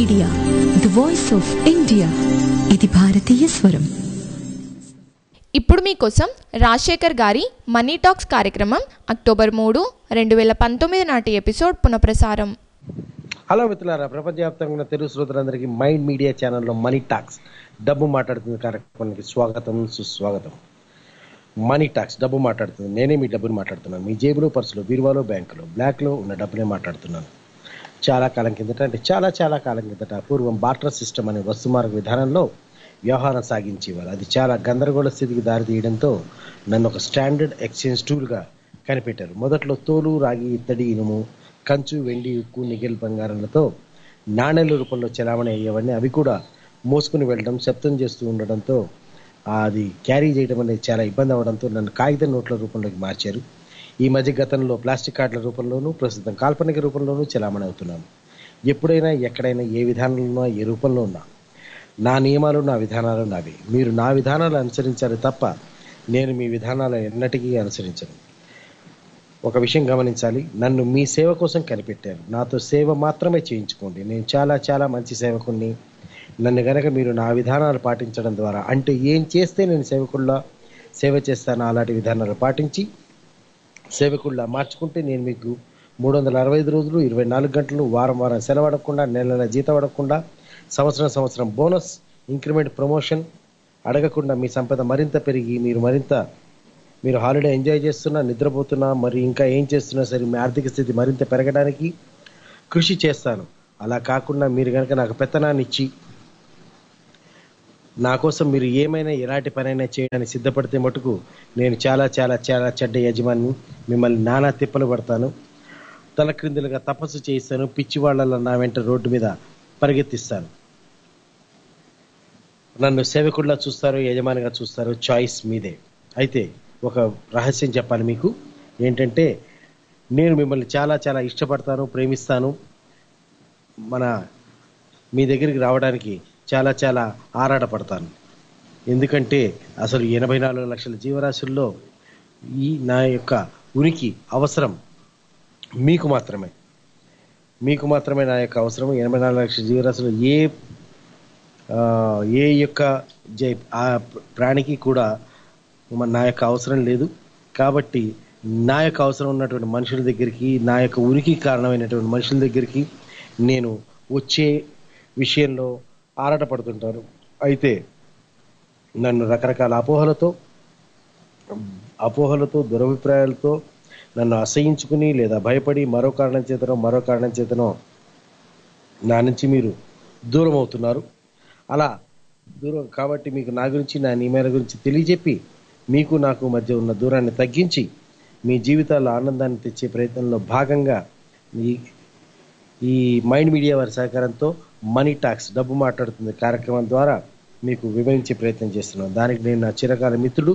Media the voice of India ఇది భారతీయ స్వరం ఇప్పుడు మీకోసం రాజశేఖర్ గారి మనీ టాక్స్ కార్యక్రమం అక్టోబర్ మూడు రెండు వేల పంతొమ్మిది నాటి ఎపిసోడ్ పునఃప్రసారం హలో మిత్రులారా ప్రపంచవ్యాప్తంగా ఉన్న తెలుగు శ్రోతలందరికీ మైండ్ మీడియా ఛానల్లో మనీ టాక్స్ డబ్బు మాట్లాడుతున్న కార్యక్రమానికి స్వాగతం సుస్వాగతం మనీ టాక్స్ డబ్బు మాట్లాడుతుంది నేనే మీ డబ్బుని మాట్లాడుతున్నాను మీ జేబులో పర్సులో బీరువాలో బ్యాంకులో బ్లాక్లో ఉన్న డబ్బునే మాట్లాడుతున్నాను చాలా కాలం కిందట అంటే చాలా చాలా కాలం కిందట పూర్వం బార్టర్ సిస్టమ్ అనే వస్తుమార్గ విధానంలో వ్యవహారం సాగించేవారు అది చాలా గందరగోళ స్థితికి దారితీయడంతో నన్ను ఒక స్టాండర్డ్ ఎక్స్చేంజ్ టూల్గా కనిపెట్టారు మొదట్లో తోలు రాగి ఇత్తడి ఇనుము కంచు వెండి ఉక్కు నికెల్ బంగారాలతో నాణేల రూపంలో చలామణి అయ్యేవన్నీ అవి కూడా మోసుకుని వెళ్ళడం శబ్దం చేస్తూ ఉండడంతో అది క్యారీ చేయడం అనేది చాలా ఇబ్బంది అవడంతో నన్ను కాగిత నోట్ల రూపంలోకి మార్చారు ఈ మధ్య గతంలో ప్లాస్టిక్ కార్డుల రూపంలోనూ ప్రస్తుతం కాల్పనిక రూపంలోనూ చలామణి అవుతున్నాను ఎప్పుడైనా ఎక్కడైనా ఏ విధానంలో ఏ రూపంలో ఉన్నా నా నియమాలు నా విధానాలు నావి మీరు నా విధానాలు అనుసరించాలి తప్ప నేను మీ విధానాలు ఎన్నటికీ అనుసరించను ఒక విషయం గమనించాలి నన్ను మీ సేవ కోసం కనిపెట్టారు నాతో సేవ మాత్రమే చేయించుకోండి నేను చాలా చాలా మంచి సేవకుణ్ణి నన్ను గనక మీరు నా విధానాలు పాటించడం ద్వారా అంటే ఏం చేస్తే నేను సేవకుల్లా సేవ చేస్తాను అలాంటి విధానాలు పాటించి సేవకుల్లా మార్చుకుంటే నేను మీకు మూడు వందల అరవై ఐదు రోజులు ఇరవై నాలుగు గంటలు వారం వారం సెలవు అడగకుండా నెల నెల జీతం అడగకుండా సంవత్సరం సంవత్సరం బోనస్ ఇంక్రిమెంట్ ప్రమోషన్ అడగకుండా మీ సంపద మరింత పెరిగి మీరు మరింత మీరు హాలిడే ఎంజాయ్ చేస్తున్నా నిద్రపోతున్నా మరి ఇంకా ఏం చేస్తున్నా సరే మీ ఆర్థిక స్థితి మరింత పెరగడానికి కృషి చేస్తాను అలా కాకుండా మీరు కనుక నాకు పెత్తనాన్ని ఇచ్చి నా కోసం మీరు ఏమైనా ఎలాంటి పనైనా చేయడానికి సిద్ధపడితే మటుకు నేను చాలా చాలా చాలా చెడ్డ యజమాని మిమ్మల్ని నానా తిప్పలు పడతాను తల క్రిందులుగా తపస్సు చేయిస్తాను పిచ్చి వాళ్ళ నా వెంట రోడ్డు మీద పరిగెత్తిస్తాను నన్ను సేవకుడిలా చూస్తారు యజమానిగా చూస్తారు చాయిస్ మీదే అయితే ఒక రహస్యం చెప్పాలి మీకు ఏంటంటే నేను మిమ్మల్ని చాలా చాలా ఇష్టపడతాను ప్రేమిస్తాను మన మీ దగ్గరికి రావడానికి చాలా చాలా ఆరాటపడతాను ఎందుకంటే అసలు ఎనభై నాలుగు లక్షల జీవరాశుల్లో ఈ నా యొక్క ఉనికి అవసరం మీకు మాత్రమే మీకు మాత్రమే నా యొక్క అవసరం ఎనభై నాలుగు లక్షల జీవరాశులు ఏ ఆ, ఏ యొక్క జై ఆ ప్రాణికి కూడా మ- నా యొక్క అవసరం లేదు కాబట్టి నా యొక్క అవసరం ఉన్నటువంటి మనుషుల దగ్గరికి నా యొక్క ఉనికి కారణమైనటువంటి మనుషుల దగ్గరికి నేను వచ్చే విషయంలో ఆరాటపడుతుంటాను అయితే నన్ను రకరకాల అపోహలతో అపోహలతో దురభిప్రాయాలతో నన్ను అసహించుకుని లేదా భయపడి మరో కారణం చేతనో మరో కారణం చేతనో నా నుంచి మీరు దూరం అవుతున్నారు అలా దూరం కాబట్టి మీకు నా గురించి నా నియమాల గురించి తెలియజెప్పి మీకు నాకు మధ్య ఉన్న దూరాన్ని తగ్గించి మీ జీవితాల్లో ఆనందాన్ని తెచ్చే ప్రయత్నంలో భాగంగా ఈ ఈ మైండ్ మీడియా వారి సహకారంతో మనీ టాక్స్ డబ్బు మాట్లాడుతుంది కార్యక్రమం ద్వారా మీకు వివరించే ప్రయత్నం చేస్తున్నాను దానికి నేను నా చిరకాల మిత్రుడు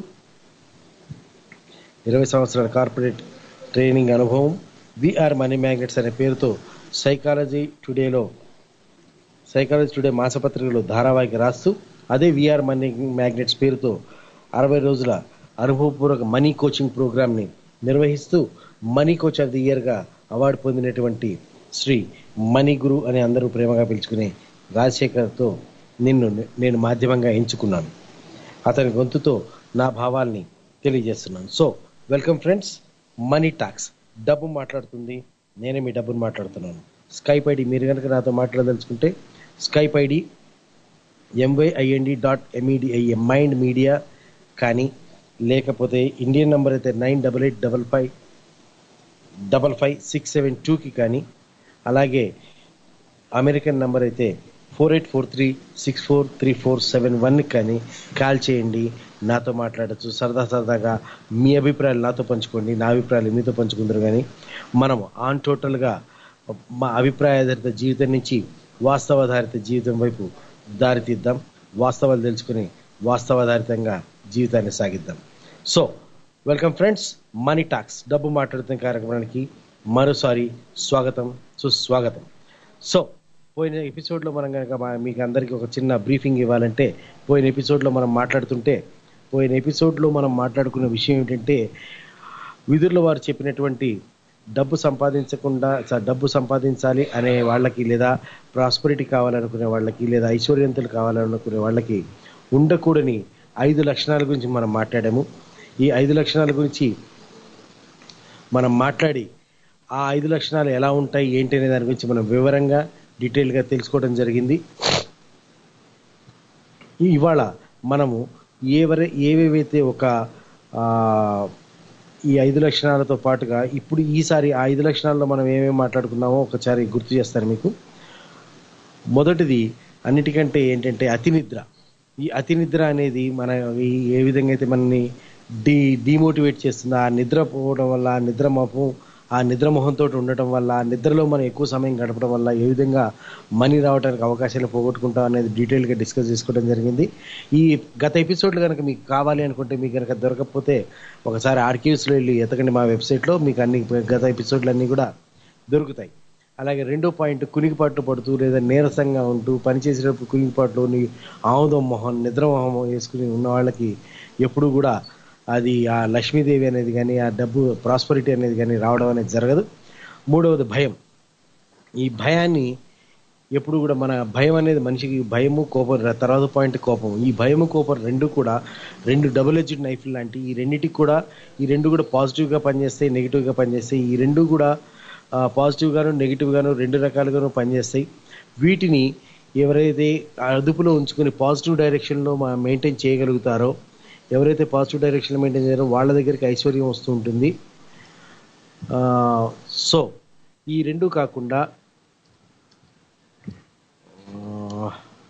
ఇరవై సంవత్సరాల కార్పొరేట్ ట్రైనింగ్ అనుభవం విఆర్ మనీ మ్యాగ్నెట్స్ అనే పేరుతో సైకాలజీ టుడేలో సైకాలజీ టుడే మాసపత్రికలో ధారావాహిక రాస్తూ అదే విఆర్ మనీ మ్యాగ్నెట్స్ పేరుతో అరవై రోజుల అనుభవపూర్వక మనీ కోచింగ్ ప్రోగ్రామ్ని నిర్వహిస్తూ మనీ కోచ్ ఆఫ్ ది ఇయర్గా అవార్డు పొందినటువంటి శ్రీ మణి గురు అని అందరూ ప్రేమగా పిలుచుకునే రాజశేఖర్తో నిన్ను నేను మాధ్యమంగా ఎంచుకున్నాను అతని గొంతుతో నా భావాల్ని తెలియజేస్తున్నాను so welcome friends money talks డబ్బు మాట్లాడుతుంది నేనే మీ డబ్బును మాట్లాడుతున్నాను స్కైప్ ఐడి మీరు కనుక నాతో మాట్లాడదలుచుకుంటే Skype ID M Y I N D dot M E D I A mind media కానీ లేకపోతే ఇండియన్ నంబర్ అయితే nine double eight double five double five six seven టూకి కానీ అలాగే అమెరికన్ నంబర్ అయితే four eight four three six four three four seven వన్కి కానీ కాల్ చేయండి నాతో మాట్లాడచ్చు సరదా సరదాగా మీ అభిప్రాయాలు నాతో పంచుకోండి నా అభిప్రాయాలు మీతో పంచుకుందరు కానీ మనం ఆన్ టోటల్గా మా అభిప్రాయాధారిత జీవితం నుంచి వాస్తవాధారిత జీవితం వైపు దారితీద్దాం వాస్తవాలు తెలుసుకుని వాస్తవాధారితంగా జీవితాన్ని సాగిద్దాం so welcome friends money talks డబ్బు మాట్లాడుతున్న కార్యక్రమానికి మరోసారి స్వాగతం సుస్వాగతం సో పోయిన ఎపిసోడ్లో మనం కనుక మా- మీకు అందరికీ ఒక చిన్న బ్రీఫింగ్ ఇవ్వాలంటే పోయిన ఎపిసోడ్లో మనం మాట్లాడుతుంటే పోయిన ఎపిసోడ్లో మనం మాట్లాడుకున్న విషయం ఏంటంటే విధుల వారు చెప్పినటువంటి డబ్బు సంపాదించకుండా స- డబ్బు సంపాదించాలి అనే వాళ్ళకి లేదా ప్రాస్పరిటీ కావాలనుకునే వాళ్ళకి లేదా ఐశ్వర్యంతులు కావాలనుకునే వాళ్ళకి ఉండకూడని ఐదు లక్షణాల గురించి మనం మాట్లాడాము ఈ ఐదు లక్షణాల గురించి మనం మాట్లాడి ఆ ఐదు లక్షణాలు ఎలా ఉంటాయి ఏంటి అనే దాని గురించి మనం వివరంగా డీటెయిల్గా తెలుసుకోవడం జరిగింది ఈ- ఇవాళ మనము ఏవరే ఏవేవైతే ఒక ఆ, ఈ ఐదు లక్షణాలతో పాటుగా ఇప్పుడు ఈసారి ఆ ఐదు లక్షణాల్లో మనం ఏమేమి మాట్లాడుకున్నామో ఒకసారి గుర్తు చేస్తాను మీకు మొదటిది అన్నిటికంటే ఏంటంటే అతి నిద్ర ఈ అతి నిద్ర అనేది మన ఈ ఏ విధంగా అయితే మనని డి డిమోటివేట్ చేస్తుందో ఆ నిద్ర పోవడం వల్ల ఆ నిద్ర మోపం ఆ నిద్ర మొహంతో ఉండటం వల్ల ఆ నిద్రలో మనం ఎక్కువ సమయం గడపడం వల్ల ఏ విధంగా మనీ రావడానికి అవకాశాలు పోగొట్టుకుంటాం అనేది డీటెయిల్గా డిస్కస్ చేసుకోవడం జరిగింది ఈ గత ఎపిసోడ్లు కనుక మీకు కావాలి అనుకుంటే మీకు కనుక దొరకకపోతే ఒకసారి ఆర్కీవ్స్లో వెళ్ళి ఎతకండి మా వెబ్సైట్లో మీకు అన్ని గత ఎపిసోడ్లు అన్నీ కూడా దొరుకుతాయి అలాగే రెండో పాయింట్ కునికిపాట్లు పడుతూ లేదా నీరసంగా ఉంటూ పనిచేసేటప్పుడు కునికిపాట్లోని ఆముదం మొహం నిద్ర మొహం వేసుకుని ఉన్న వాళ్ళకి ఎప్పుడు కూడా అది ఆ లక్ష్మీదేవి అనేది కానీ ఆ డబ్బు ప్రాస్పరిటీ అనేది కానీ రావడం అనేది జరగదు మూడవది భయం ఈ భయాన్ని ఎప్పుడు కూడా మన భయం అనేది మనిషికి భయము కోపం ర- తర్వాత పాయింట్ కోపం ఈ భయము కోపం రెండు కూడా రెండు డబుల్ ఎడ్జ్డ్ నైఫ్ లాంటి ఈ రెండిటికి కూడా ఈ రెండు కూడా పాజిటివ్గా పనిచేస్తాయి నెగిటివ్గా పనిచేస్తాయి ఈ రెండు కూడా ఆ, పాజిటివ్ గాను నెగిటివ్ గాను రెండు రకాలుగాను పనిచేస్తాయి వీటిని ఎవరైతే అదుపులో ఉంచుకొని పాజిటివ్ డైరెక్షన్లో మెయింటైన్ చేయగలుగుతారో ఎవరైతే పాజిటివ్ డైరెక్షన్లో మెయింటైన్ చేయారో వాళ్ళ దగ్గరికి ఐశ్వర్యం వస్తూ ఉంటుంది ఆ, సో ఈ రెండు కాకుండా ఆ,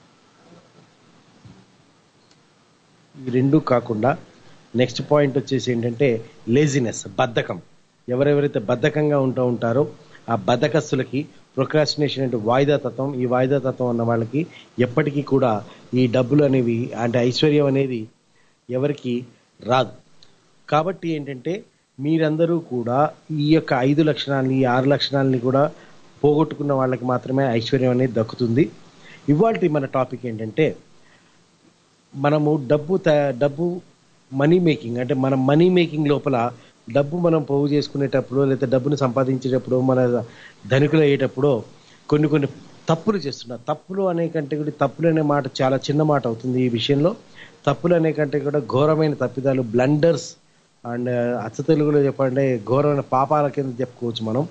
ఈ రెండు కాకుండా నెక్స్ట్ పాయింట్ వచ్చేసి ఏంటంటే లేజినెస్ బద్ధకం ఎవరెవరైతే బద్ధకంగా ఉంటూ ఉంటారో ఆ బద్ధకస్తులకి ప్రొక్రాస్టినేషన్ అంటే వాయిదా తత్వం ఈ వాయిదా తత్వం ఉన్న వాళ్ళకి ఎప్పటికీ కూడా ఈ డబ్బులు అనేవి అంటే ఐశ్వర్యం అనేది ఎవరికి రాదు కాబట్టి ఏంటంటే మీరందరూ కూడా ఈ యొక్క ఐదు లక్షణాలని ఈ ఆరు లక్షణాలని కూడా పోగొట్టుకున్న వాళ్ళకి మాత్రమే ఐశ్వర్యం అనేది దక్కుతుంది ఇవాళ మన టాపిక్ ఏంటంటే మనము డబ్బు తయా- డబ్బు మనీ మేకింగ్ అంటే మన మనీ మేకింగ్ లోపల డబ్బు మనం పోగు చేసుకునేటప్పుడు లేదా డబ్బును సంపాదించేటప్పుడు మన ధనికులు అయ్యేటప్పుడు కొన్ని కొన్ని తప్పులు చేస్తున్నారు తప్పులు అనే కంటే కూడా తప్పులు అనే మాట చాలా చిన్న మాట అవుతుంది ఈ విషయంలో తప్పులు అనే కంటే కూడా ఘోరమైన తప్పిదాలు బ్లండర్స్ అండ్ అచ్చ తెలుగులో చెప్పండి ఘోరమైన పాపాల కింద చెప్పుకోవచ్చు మనం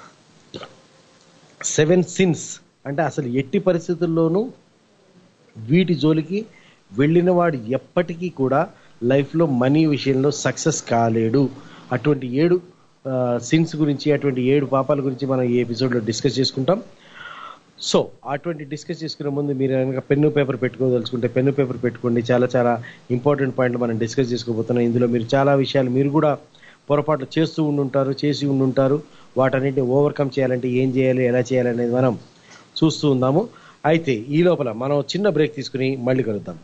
సెవెన్ సిన్స్ అంటే అసలు ఎట్టి పరిస్థితుల్లోనూ వీటి జోలికి వెళ్ళిన వాడు ఎప్పటికీ కూడా లైఫ్లో మనీ విషయంలో సక్సెస్ కాలేడు అటువంటి ఏడు సిన్స్ గురించి అటువంటి ఏడు పాపాల గురించి మనం ఈ ఎపిసోడ్లో డిస్కస్ చేసుకుంటాం సో అటువంటి డిస్కస్ చేసుకునే ముందు మీరు కనుక పెన్ను పేపర్ పెట్టుకోదలుచుకుంటే పెన్ను పేపర్ పెట్టుకోండి చాలా చాలా ఇంపార్టెంట్ పాయింట్లు మనం డిస్కస్ చేసుకోబోతున్నాం ఇందులో మీరు చాలా విషయాలు మీరు కూడా పొరపాట్లు చేస్తూ ఉండుంటారు చేసి ఉండుంటారు వాటన్నిటిని ఓవర్కమ్ చేయాలంటే ఏం చేయాలి ఎలా చేయాలి అనేది మనం చూస్తూ ఉందాము అయితే ఈ లోపల మనం చిన్న బ్రేక్ తీసుకుని మళ్ళీ కలుద్దాం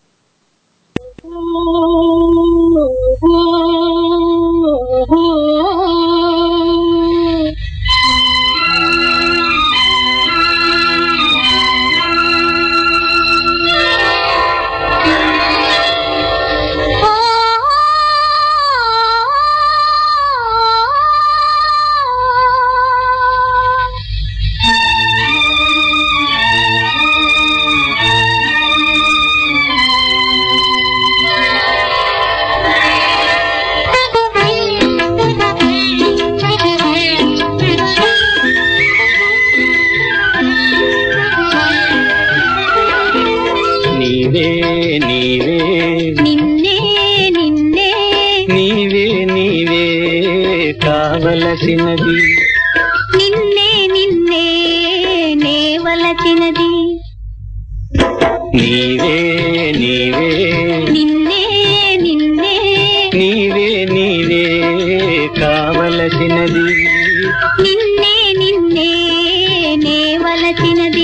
నీవే నీవే నిన్నే నిన్నే నీవే నీవే కావలసినది నిన్నే నిన్నే నేవలచినది నీవే నీవే నిన్నే నిన్నే నీవే నీవే కావలసినది నిన్నే నిన్నే నేవలచినది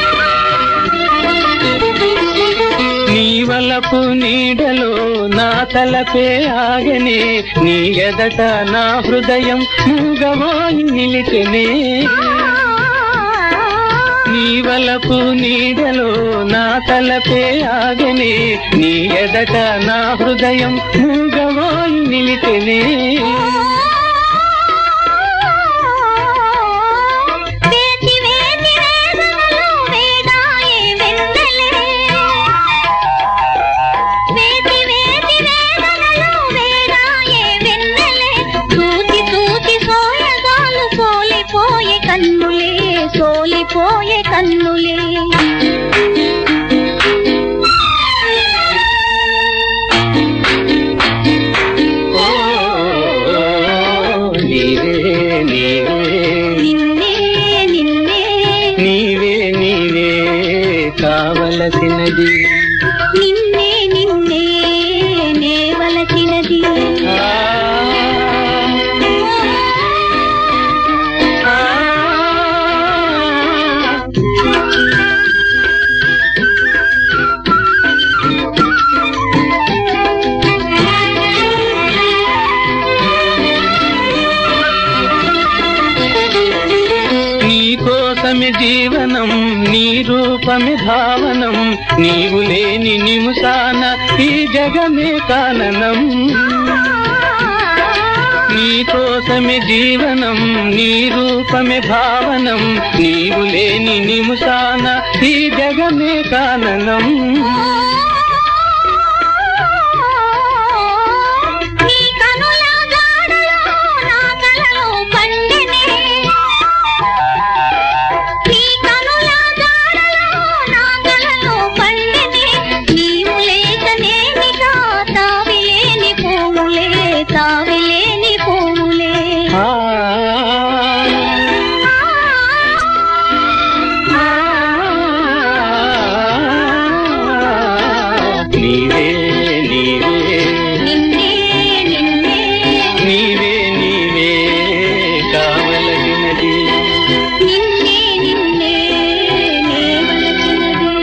నీ వలపు నీడలో నా తలపే ఆగనే నీ ఎదట నా హృదయం మూగవాయి నిలిచెనే నీ వలపు నీడలో నా తలపే ఆగనే నీ ఎదట నా హృదయం మూగవాయి నిలిచెనే వేచి వేచి వేదనలు వేదాయే వెన్నెలే వేచి వేచి వేదనలు వేదాయే వెన్నెలే చూచి చూచి సోయగాలు సోలిపోయే కన్నులే సోలిపోయే కన్నులే ఓ నీవే నీవే నిన్నే నిన్నే నీవే నీవే కావలసినది నిన్నే నిన్నే నేవలసినది ఆ, ఆ, నీ కోసమే జీవనం నీ రూపమే భావనం నీవు లేని నిముసాన ఈ జగమే కాననం నీ కోసమే జీవనం నీ రూపమే భావనం నీవు లేని నిముసాన ఈ జగమే కాననం నీ కనుల జాడలో నా కలలో పండినే నీ కనుల జాడలో నా కలలో పండినే నీవు లేకనేమిగా తావిలేని పువ్వులే తావిలేని పువ్వులే ఆ, నీవే నీవే నిన్నే నిన్నే నీవే నీవే కావలసినది నిన్నే నిన్నే నేవలసినది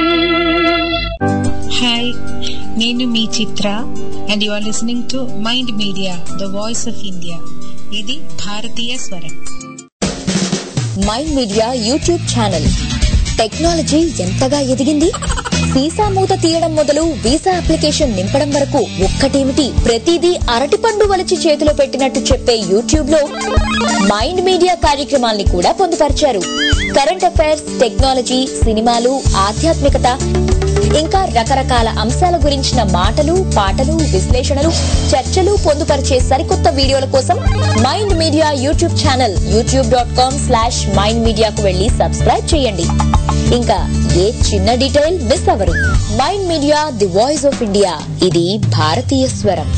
హాయ్ నేను మీ Chitra and you are listening to mind media the voice of India ఇది భారతీయ స్వరం mind media YouTube channel technology ఎంతగా ఎదిగింది వీసా మూత తీయడం మొదలు వీసా అప్లికేషన్ నింపడం వరకు ఒక్కటేమిటి ప్రతిదీ అరటిపండు వలిచి చేతిలో పెట్టినట్టు చెప్పే యూట్యూబ్ లో మైండ్ మీడియా కార్యక్రమాల్ని కూడా పొందుపరిచారు కరెంట్ అఫైర్స్ టెక్నాలజీ సినిమాలు ఆధ్యాత్మికత ఇంకా రకరకాల అంశాల గురించిన మాటలు పాటలు విశ్లేషణలు చర్చలు పొందుపరిచే సరికొత్త వీడియోల కోసం mind media YouTube channel YouTube dot com slash mind మీడియాకు వెళ్లి సబ్స్క్రైబ్ చేయండి ఇంకా ఏ చిన్న డీటెయిల్ మిస్ అవ్వరు mind media the voice of India ఇది భారతీయ స్వరం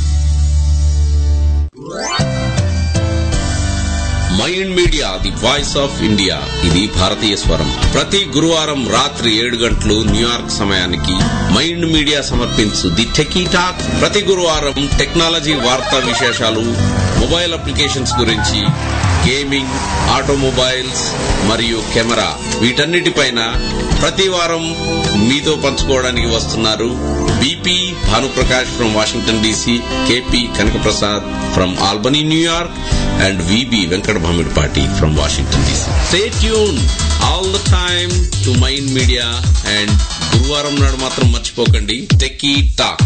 mind media the voice of India ఇది భారతీయ స్వరం ప్రతి గురువారం రాత్రి ఏడు గంటలు న్యూయార్క్ సమయానికి మైండ్ మీడియా సమర్పించు ది టెకీ టాక్ ప్రతి గురువారం టెక్నాలజీ వార్తా విశేషాలు మొబైల్ అప్లికేషన్స్ గురించి గేమింగ్ ఆటోమొబైల్స్ మరియు కెమెరా వీటన్నిటిపైన ప్రతి వారం మీతో పంచుకోవడానికి వస్తున్నారు BP Bhanuprakash from Washington DC KP Kanakaprasad from Albany New York and VB Venkat Bhamidpati from Washington DC. Stay tuned all the time to Mind Media and గురువారం నాడు మాత్రం మర్చిపోకండి టెక్కీ టాక్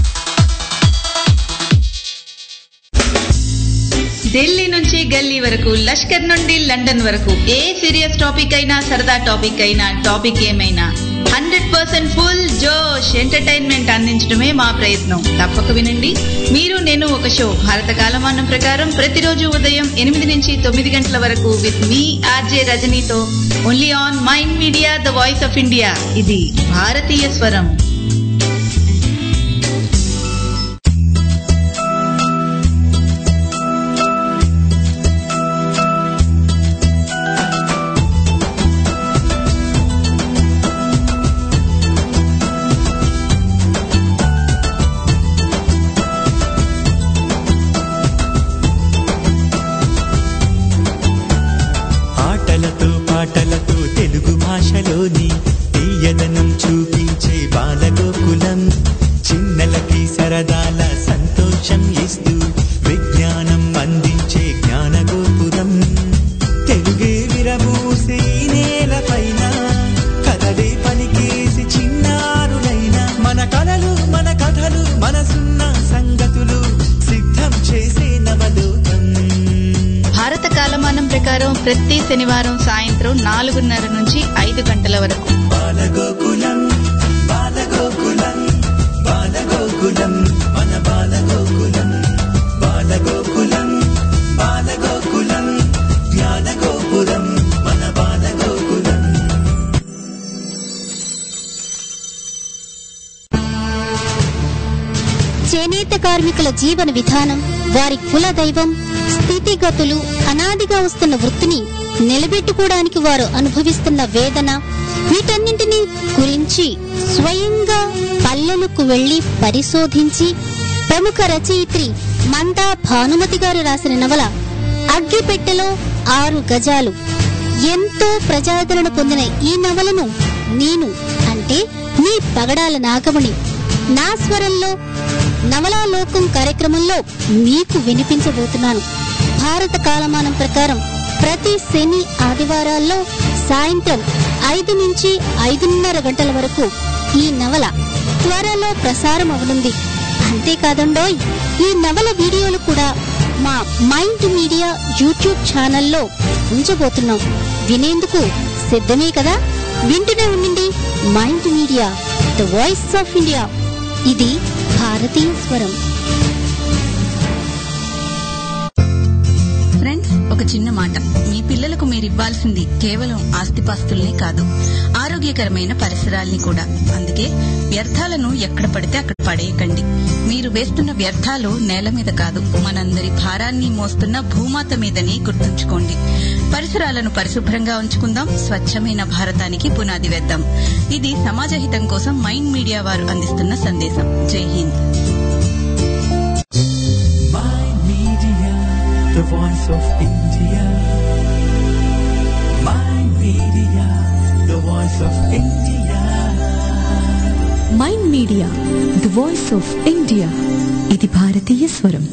ఢిల్లీ నుంచి గల్లీ వరకు లష్కర్ నుండి లండన్ వరకు ఏ సీరియస్ టాపిక్ అయినా సరదా టాపిక్ అయినా టాపిక్ ఏమైనా హండ్రెడ్ పర్సెంట్ ఫుల్ జోష్ ఎంటర్టైన్మెంట్ అందించడమే మా ప్రయత్నం తప్పక వినండి మీరు నేను ఒక షో భారత కాలమానం ప్రకారం ప్రతిరోజు ఉదయం ఎనిమిది నుంచి తొమ్మిది గంటల వరకు విత్ మీ ఆర్జే రజనీతో only on mind media the voice of India ఇది భారతీయ స్వరం ఆటలతో పాటలతో తెలుగు భాషలోని తీయదనం చూపించే బాల ప్రతి శనివారం సాయంత్రం నాలుగున్నర నుంచి ఐదు గంటల వరకు చేనేత కార్మికుల జీవన విధానం వారి కుల దైవం స్థితిగతులు అనాదిగా వస్తున్న వృత్తిని నిలబెట్టుకోవడానికి వారు అనుభవిస్తున్న వేదన వీటన్నింటినీ గురించి స్వయంగా పల్లెలకు వెళ్లి పరిశోధించి ప్రముఖ రచయిత్రి మందా భానుమతి గారు రాసిన నవల అగ్గిపెట్టెలో ఆరు గజాలు ఎంతో ప్రజాదరణ పొందిన ఈ నవలను నేను అంటే మీ పగడాల నాగమణి నా స్వరంలో నవలాలోకం కార్యక్రమంలో మీకు వినిపించబోతున్నాను భారత కాలమానం ప్రకారం ప్రతి శని ఆదివారాల్లో సాయంత్రం ఐదు నుంచి ఐదున్నర గంటల వరకు ఈ నవల త్వరలో ప్రసారం అవనుంది అంతేకాదండోయ్ ఈ నవల వీడియోలు కూడా మా మైండ్ మీడియా యూట్యూబ్ ఛానల్లో ఉంచబోతున్నాం వినేందుకు సిద్ధమే కదా వింటూనే ఉండండి mind media the voice of India ఇది భారతీయ స్వరం ఫ్రెండ్స్ ఒక చిన్న మాట మీ పిల్లలకు మీరు ఇవ్వాల్సింది కేవలం ఆస్తిపాస్తుల్నే కాదు ఆరోగ్యకరమైన పరిసరాల్ని కూడా అందుకే వ్యర్థాలను ఎక్కడ పడితే అక్కడ పడేయకండి మీరు వేస్తున్న వ్యర్థాలు నేల మీద కాదు మనందరి భారాన్ని మోస్తున్న భూమాత మీదని గుర్తుంచుకోండి పరిసరాలను పరిశుభ్రంగా ఉంచుకుందాం స్వచ్ఛమైన భారతానికి పునాది వేద్దాం ఇది సమాజహితం కోసం మైండ్ మీడియా వారు అందిస్తున్న సందేశం జై Hind the voice of India. My media, the voice of India. Mind media the voice of India ఇది భారతీయ స్వరం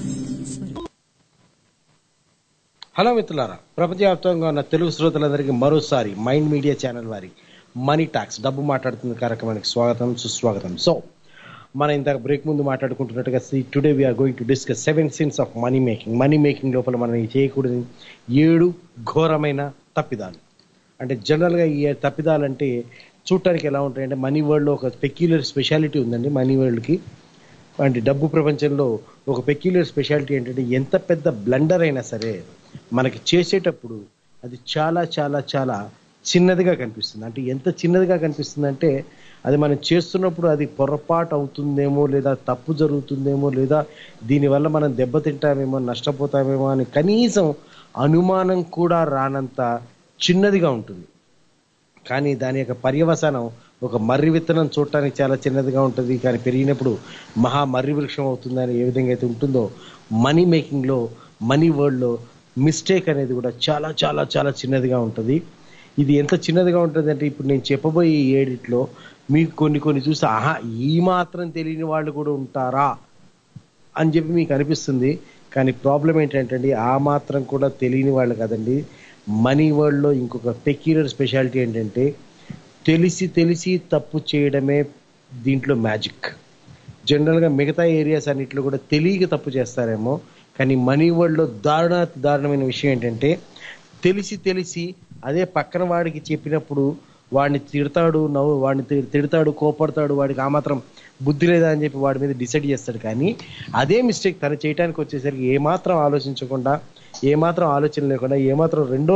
హలో మిత్రులారా ప్రపంచవ్యాప్తంగా ఉన్న తెలుగు శ్రోతలందరికీ మరోసారి మైండ్ మీడియా ఛానల్ వారి మనీ టాక్స్ డబ్బు మాట్లాడుతున్న కార్యక్రమానికి స్వాగతం సుస్వాగతం సో మనం ఇంతకు బ్రేక్ ముందు మాట్లాడుకుంటున్నట్టుగా today we're going to discuss seven sins of money making money making లోపల మనం చేయకూడని ఏడు ఘోరమైన తప్పిదాలు అంటే జనరల్గా ఈ తప్పిదాలు అంటే చూడటానికి ఎలా ఉంటాయంటే మనీ వరల్డ్లో ఒక పెక్యులర్ స్పెషాలిటీ ఉందండి మనీ వరల్డ్కి అంటే డబ్బు ప్రపంచంలో ఒక పెక్యులర్ స్పెషాలిటీ ఏంటంటే ఎంత పెద్ద బ్లండర్ అయినా సరే మనకి చేసేటప్పుడు అది చాలా చాలా చాలా చిన్నదిగా కనిపిస్తుంది అంటే ఎంత చిన్నదిగా కనిపిస్తుంది అంటే అది మనం చేస్తున్నప్పుడు అది పొరపాటు అవుతుందేమో లేదా తప్పు జరుగుతుందేమో లేదా దీనివల్ల మనం దెబ్బతింటామేమో నష్టపోతామేమో అని కనీసం అనుమానం కూడా రానంత చిన్నదిగా ఉంటుంది కానీ దాని యొక్క పర్యవసానం ఒక మర్రి విత్తనం చూడటానికి చాలా చిన్నదిగా ఉంటుంది కానీ పెరిగినప్పుడు మహా మర్రి వృక్షం అవుతుందని ఏ విధంగా అయితే ఉంటుందో మనీ మేకింగ్లో మనీ వరల్డ్లో మిస్టేక్ అనేది కూడా చాలా చాలా చాలా చిన్నదిగా ఉంటుంది ఇది ఎంత చిన్నదిగా ఉంటుంది అంటే ఇప్పుడు నేను చెప్పబోయే ఈ ఏడిట్లో మీకు కొన్ని కొన్ని చూసి ఆహా ఈ మాత్రం తెలియని వాళ్ళు కూడా ఉంటారా అని చెప్పి మీకు అనిపిస్తుంది కానీ ప్రాబ్లం ఏంటంటే ఆ మాత్రం కూడా తెలియని వాళ్ళు కదండి మనీ వరల్డ్లో ఇంకొక పెక్యులర్ స్పెషాలిటీ ఏంటంటే తెలిసి తెలిసి తప్పు చేయడమే దీంట్లో మ్యాజిక్ జనరల్గా మిగతా ఏరియాస్ అన్నిట్లో కూడా తెలియక తప్పు చేస్తారేమో కానీ మనీ వరల్డ్లో దారుణ దారుణమైన విషయం ఏంటంటే తెలిసి తెలిసి అదే పక్కన వాడికి చెప్పినప్పుడు వాడిని తిడతాడు నవ్వు వాడిని తి- తిడతాడు కోపడతాడు వాడికి ఆ మాత్రం బుద్ధి లేదా అని చెప్పి వాడి మీద డిసైడ్ చేస్తాడు కానీ అదే మిస్టేక్ తను చేయడానికి వచ్చేసరికి ఏమాత్రం ఆలోచించకుండా ఏమాత్రం ఆలోచన లేకుండా ఏమాత్రం రెండో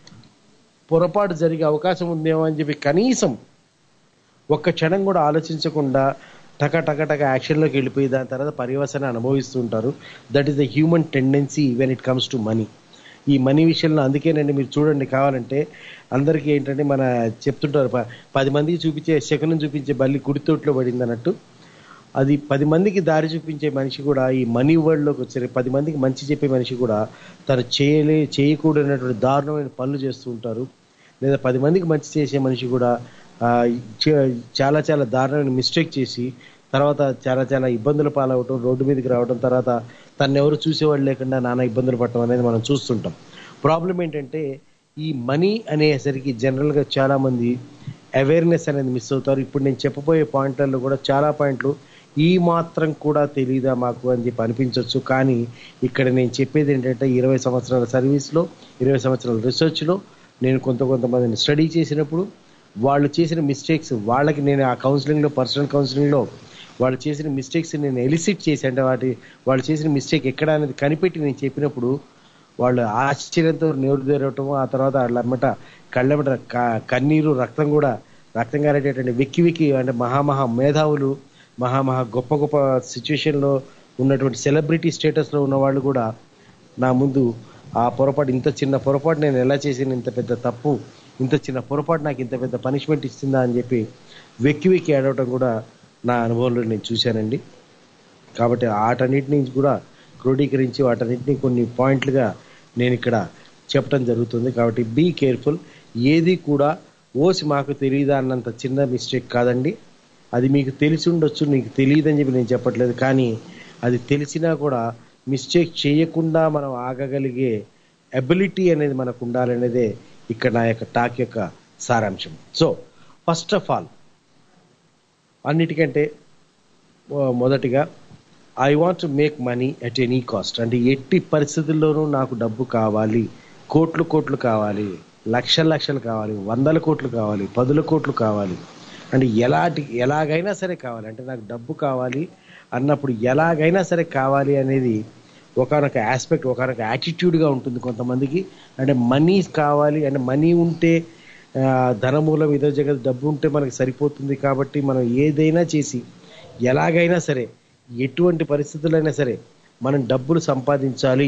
పొరపాటు జరిగే అవకాశం ఉందేమో అని చెప్పి కనీసం ఒక్క క్షణం కూడా ఆలోచించకుండా టక టక టక యాక్షన్లోకి వెళ్ళిపోయి దాని తర్వాత పర్యవసన అనుభవిస్తూ ఉంటారు that is the human tendency when it comes to money ఈ మనీ విషయంలో అందుకేనండి మీరు చూడండి కావాలంటే అందరికీ ఏంటంటే మన చెప్తుంటారు ప- పది మందికి చూపించే శకునం చూపించే బల్లి కుడితోట్లో పడింది అన్నట్టు అది పది మందికి దారి చూపించే మనిషి కూడా ఈ మనీ వరల్డ్లోకి వచ్చే పది మందికి మంచి చెప్పే మనిషి కూడా తను చేయలే చేయకూడనటువంటి దారుణమైన పనులు చేస్తూ ఉంటారు లేదా పది మందికి మంచి చేసే మనిషి కూడా ఆ, చే- చాలా చాలా దారుణమైన మిస్టేక్ చేసి తర్వాత చాలా చాలా ఇబ్బందుల పాలవటం రోడ్డు మీదకి రావడం తర్వాత తను ఎవరు చూసేవాళ్ళు లేకుండా నానా ఇబ్బందులు పడటం అనేది మనం చూస్తుంటాం ప్రాబ్లం ఏంటంటే ఈ మనీ అనేసరికి జనరల్గా చాలా మంది అవేర్నెస్ అనేది మిస్ అవుతారు ఇప్పుడు నేను చెప్పబోయే పాయింట్లలో కూడా చాలా పాయింట్లు ఈ మాత్రం కూడా తెలియదా మాకు అని చెప్పి అనిపించవచ్చు కానీ ఇక్కడ నేను చెప్పేది ఏంటంటే ఇరవై సంవత్సరాల సర్వీస్లో ఇరవై సంవత్సరాల రీసెర్చ్లో నేను కొంత కొంతమందిని స్టడీ చేసినప్పుడు వాళ్ళు చేసిన మిస్టేక్స్ వాళ్ళకి నేను ఆ కౌన్సిలింగ్లో పర్సనల్ కౌన్సిలింగ్లో వాళ్ళు చేసిన మిస్టేక్స్ నేను ఎలిసిట్ చేసి అంటే వాటి వాళ్ళు చేసిన మిస్టేక్ ఎక్కడ అనేది కనిపెట్టి నేను చెప్పినప్పుడు వాళ్ళు ఆశ్చర్యంతో నోరు తెరవటం ఆ తర్వాత వాళ్ళమ్మట కళ్ళమ్మట క- కన్నీరు రక్తం కూడా రక్తం గారేటటువంటి వెక్కి వెక్కి అంటే మహామహా మేధావులు మహామహా గొప్ప గొప్ప సిచ్యువేషన్లో ఉన్నటువంటి సెలబ్రిటీ స్టేటస్లో ఉన్న వాళ్ళు కూడా నా ముందు ఆ పొరపాటు ఇంత చిన్న పొరపాటు నేను ఎలా చేసిన ఇంత పెద్ద తప్పు ఇంత చిన్న పొరపాటు నాకు ఇంత పెద్ద పనిష్మెంట్ ఇస్తుందా అని చెప్పి వెక్కి వెక్కి ఏడవటం కూడా నా అనుభవంలో నేను చూశానండి కాబట్టి వాటన్నిటిని కూడా క్రోడీకరించి వాటన్నిటిని కొన్ని పాయింట్లుగా నేను ఇక్కడ చెప్పడం జరుగుతుంది కాబట్టి బీ కేర్ఫుల్ ఏది కూడా ఓసి మాకు తెలియదా అన్నంత చిన్న మిస్టేక్ కాదండి అది మీకు తెలిసి ఉండొచ్చు నీకు తెలియదని చెప్పి నేను చెప్పట్లేదు కానీ అది తెలిసినా కూడా మిస్టేక్ చేయకుండా మనం ఆగగలిగే అబిలిటీ అనేది మనకు ఉండాలనేదే ఇక్కడ నా యొక్క టాక్ యొక్క సారాంశం సో ఫస్ట్ ఆఫ్ ఆల్ అన్నిటికంటే ఆ, మొదటిగా I want to make money at any cost అంటే ఎట్టి పరిస్థితుల్లోనూ నాకు డబ్బు కావాలి కోట్లు కోట్లు కావాలి లక్షల లక్షలు కావాలి వందల కోట్లు కావాలి పదుల కోట్లు కావాలి అంటే ఎలాంటి ఎలాగైనా సరే కావాలి అంటే నాకు డబ్బు కావాలి అన్నప్పుడు ఎలాగైనా సరే కావాలి అనేది ఒకనొక ఆస్పెక్ట్ ఒకనొక యాటిట్యూడ్గా ఉంటుంది కొంతమందికి అంటే మనీ కావాలి అంటే మనీ ఉంటే ఆ, ధనమూలం ఇదో జగత్ డబ్బు ఉంటే మనకి సరిపోతుంది కాబట్టి మనం ఏదైనా చేసి ఎలాగైనా సరే ఎటువంటి పరిస్థితులైనా సరే మనం డబ్బులు సంపాదించాలి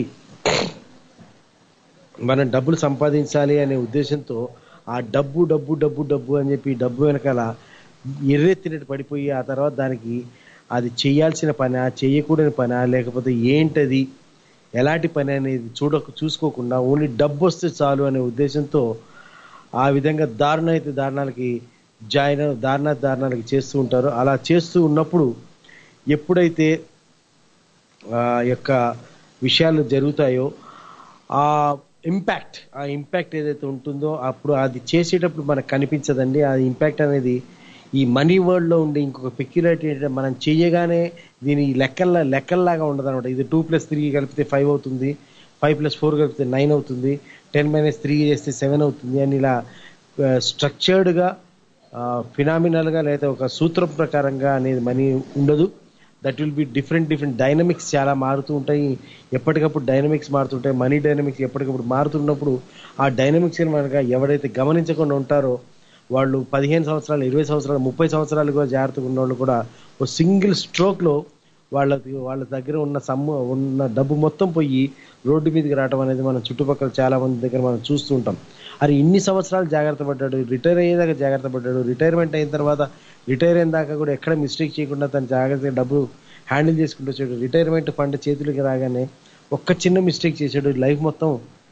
మనం డబ్బులు సంపాదించాలి అనే ఉద్దేశంతో ఆ డబ్బు డబ్బు డబ్బు డబ్బు అని చెప్పి డబ్బు వెనకాల ఎర్రెత్తినట్టు పడిపోయి ఆ తర్వాత దానికి అది చేయాల్సిన పనా చేయకూడని పనా లేకపోతే ఏంటది ఎలాంటి పని అనేది చూడ చూసుకోకుండా ఓన్లీ డబ్బు వస్తే చాలు అనే ఉద్దేశంతో ఆ విధంగా దారుణ అయితే దారుణాలకి జాయిన్ దారుణ దారుణాలకి చేస్తూ ఉంటారు అలా చేస్తూ ఉన్నప్పుడు ఎప్పుడైతే ఆ యొక్క విషయాలు జరుగుతాయో ఆ ఇంపాక్ట్ ఆ ఇంపాక్ట్ ఏదైతే ఉంటుందో అప్పుడు అది చేసేటప్పుడు మనకు కనిపించదండి ఆ ఇంపాక్ట్ అనేది ఈ మనీ వరల్డ్లో ఉండే ఇంకొక పెక్యులారిటీ ఏంటంటే మనం చేయగానే దీని లెక్కల్లా లెక్కల్లాగా ఉండదు అనమాట ఇది టూ ప్లస్ త్రీ కలిపితే ఫైవ్ అవుతుంది ఫైవ్ ప్లస్ ఫోర్ కలిపితే నైన్ అవుతుంది టెన్ మైనస్ త్రీ చేస్తే సెవెన్ అవుతుంది అని ఇలా స్ట్రక్చర్డ్గా ఫినామినల్గా లేదా ఒక సూత్రం ప్రకారంగా అనేది మనీ ఉండదు that will be different different dynamics చాలా మారుతూ ఉంటాయి ఎప్పటికప్పుడు డైనమిక్స్ మారుతుంటాయి మనీ డైనమిక్స్ ఎప్పటికప్పుడు మారుతున్నప్పుడు ఆ డైనమిక్స్ మనక ఎవరైతే గమనించకుండా ఉంటారో వాళ్ళు పదిహేను సంవత్సరాలు ఇరవై సంవత్సరాలు ముప్పై సంవత్సరాలు కూడా జాగ్రత్తగా ఉన్న వాళ్ళు కూడా ఒక సింగిల్ స్ట్రోక్లో వాళ్ళకి వాళ్ళ దగ్గర ఉన్న సమ్ము ఉన్న డబ్బు మొత్తం పోయి రోడ్డు మీదకి రావడం అనేది మనం చుట్టుపక్కల చాలా మంది దగ్గర మనం చూస్తూ ఉంటాం అది ఇన్ని సంవత్సరాలు జాగ్రత్త పడ్డాడు రిటైర్ అయ్యేదాకా జాగ్రత్త పడ్డాడు రిటైర్మెంట్ అయిన తర్వాత రిటైర్ అయిన దాకా కూడా ఎక్కడ మిస్టేక్ చేయకుండా తను జాగ్రత్తగా డబ్బు హ్యాండిల్ చేసుకుంటూ వచ్చాడు రిటైర్మెంట్ ఫండ్ చేతులకి రాగానే ఒక్క చిన్న మిస్టేక్ చేశాడు లైఫ్ మొత్తం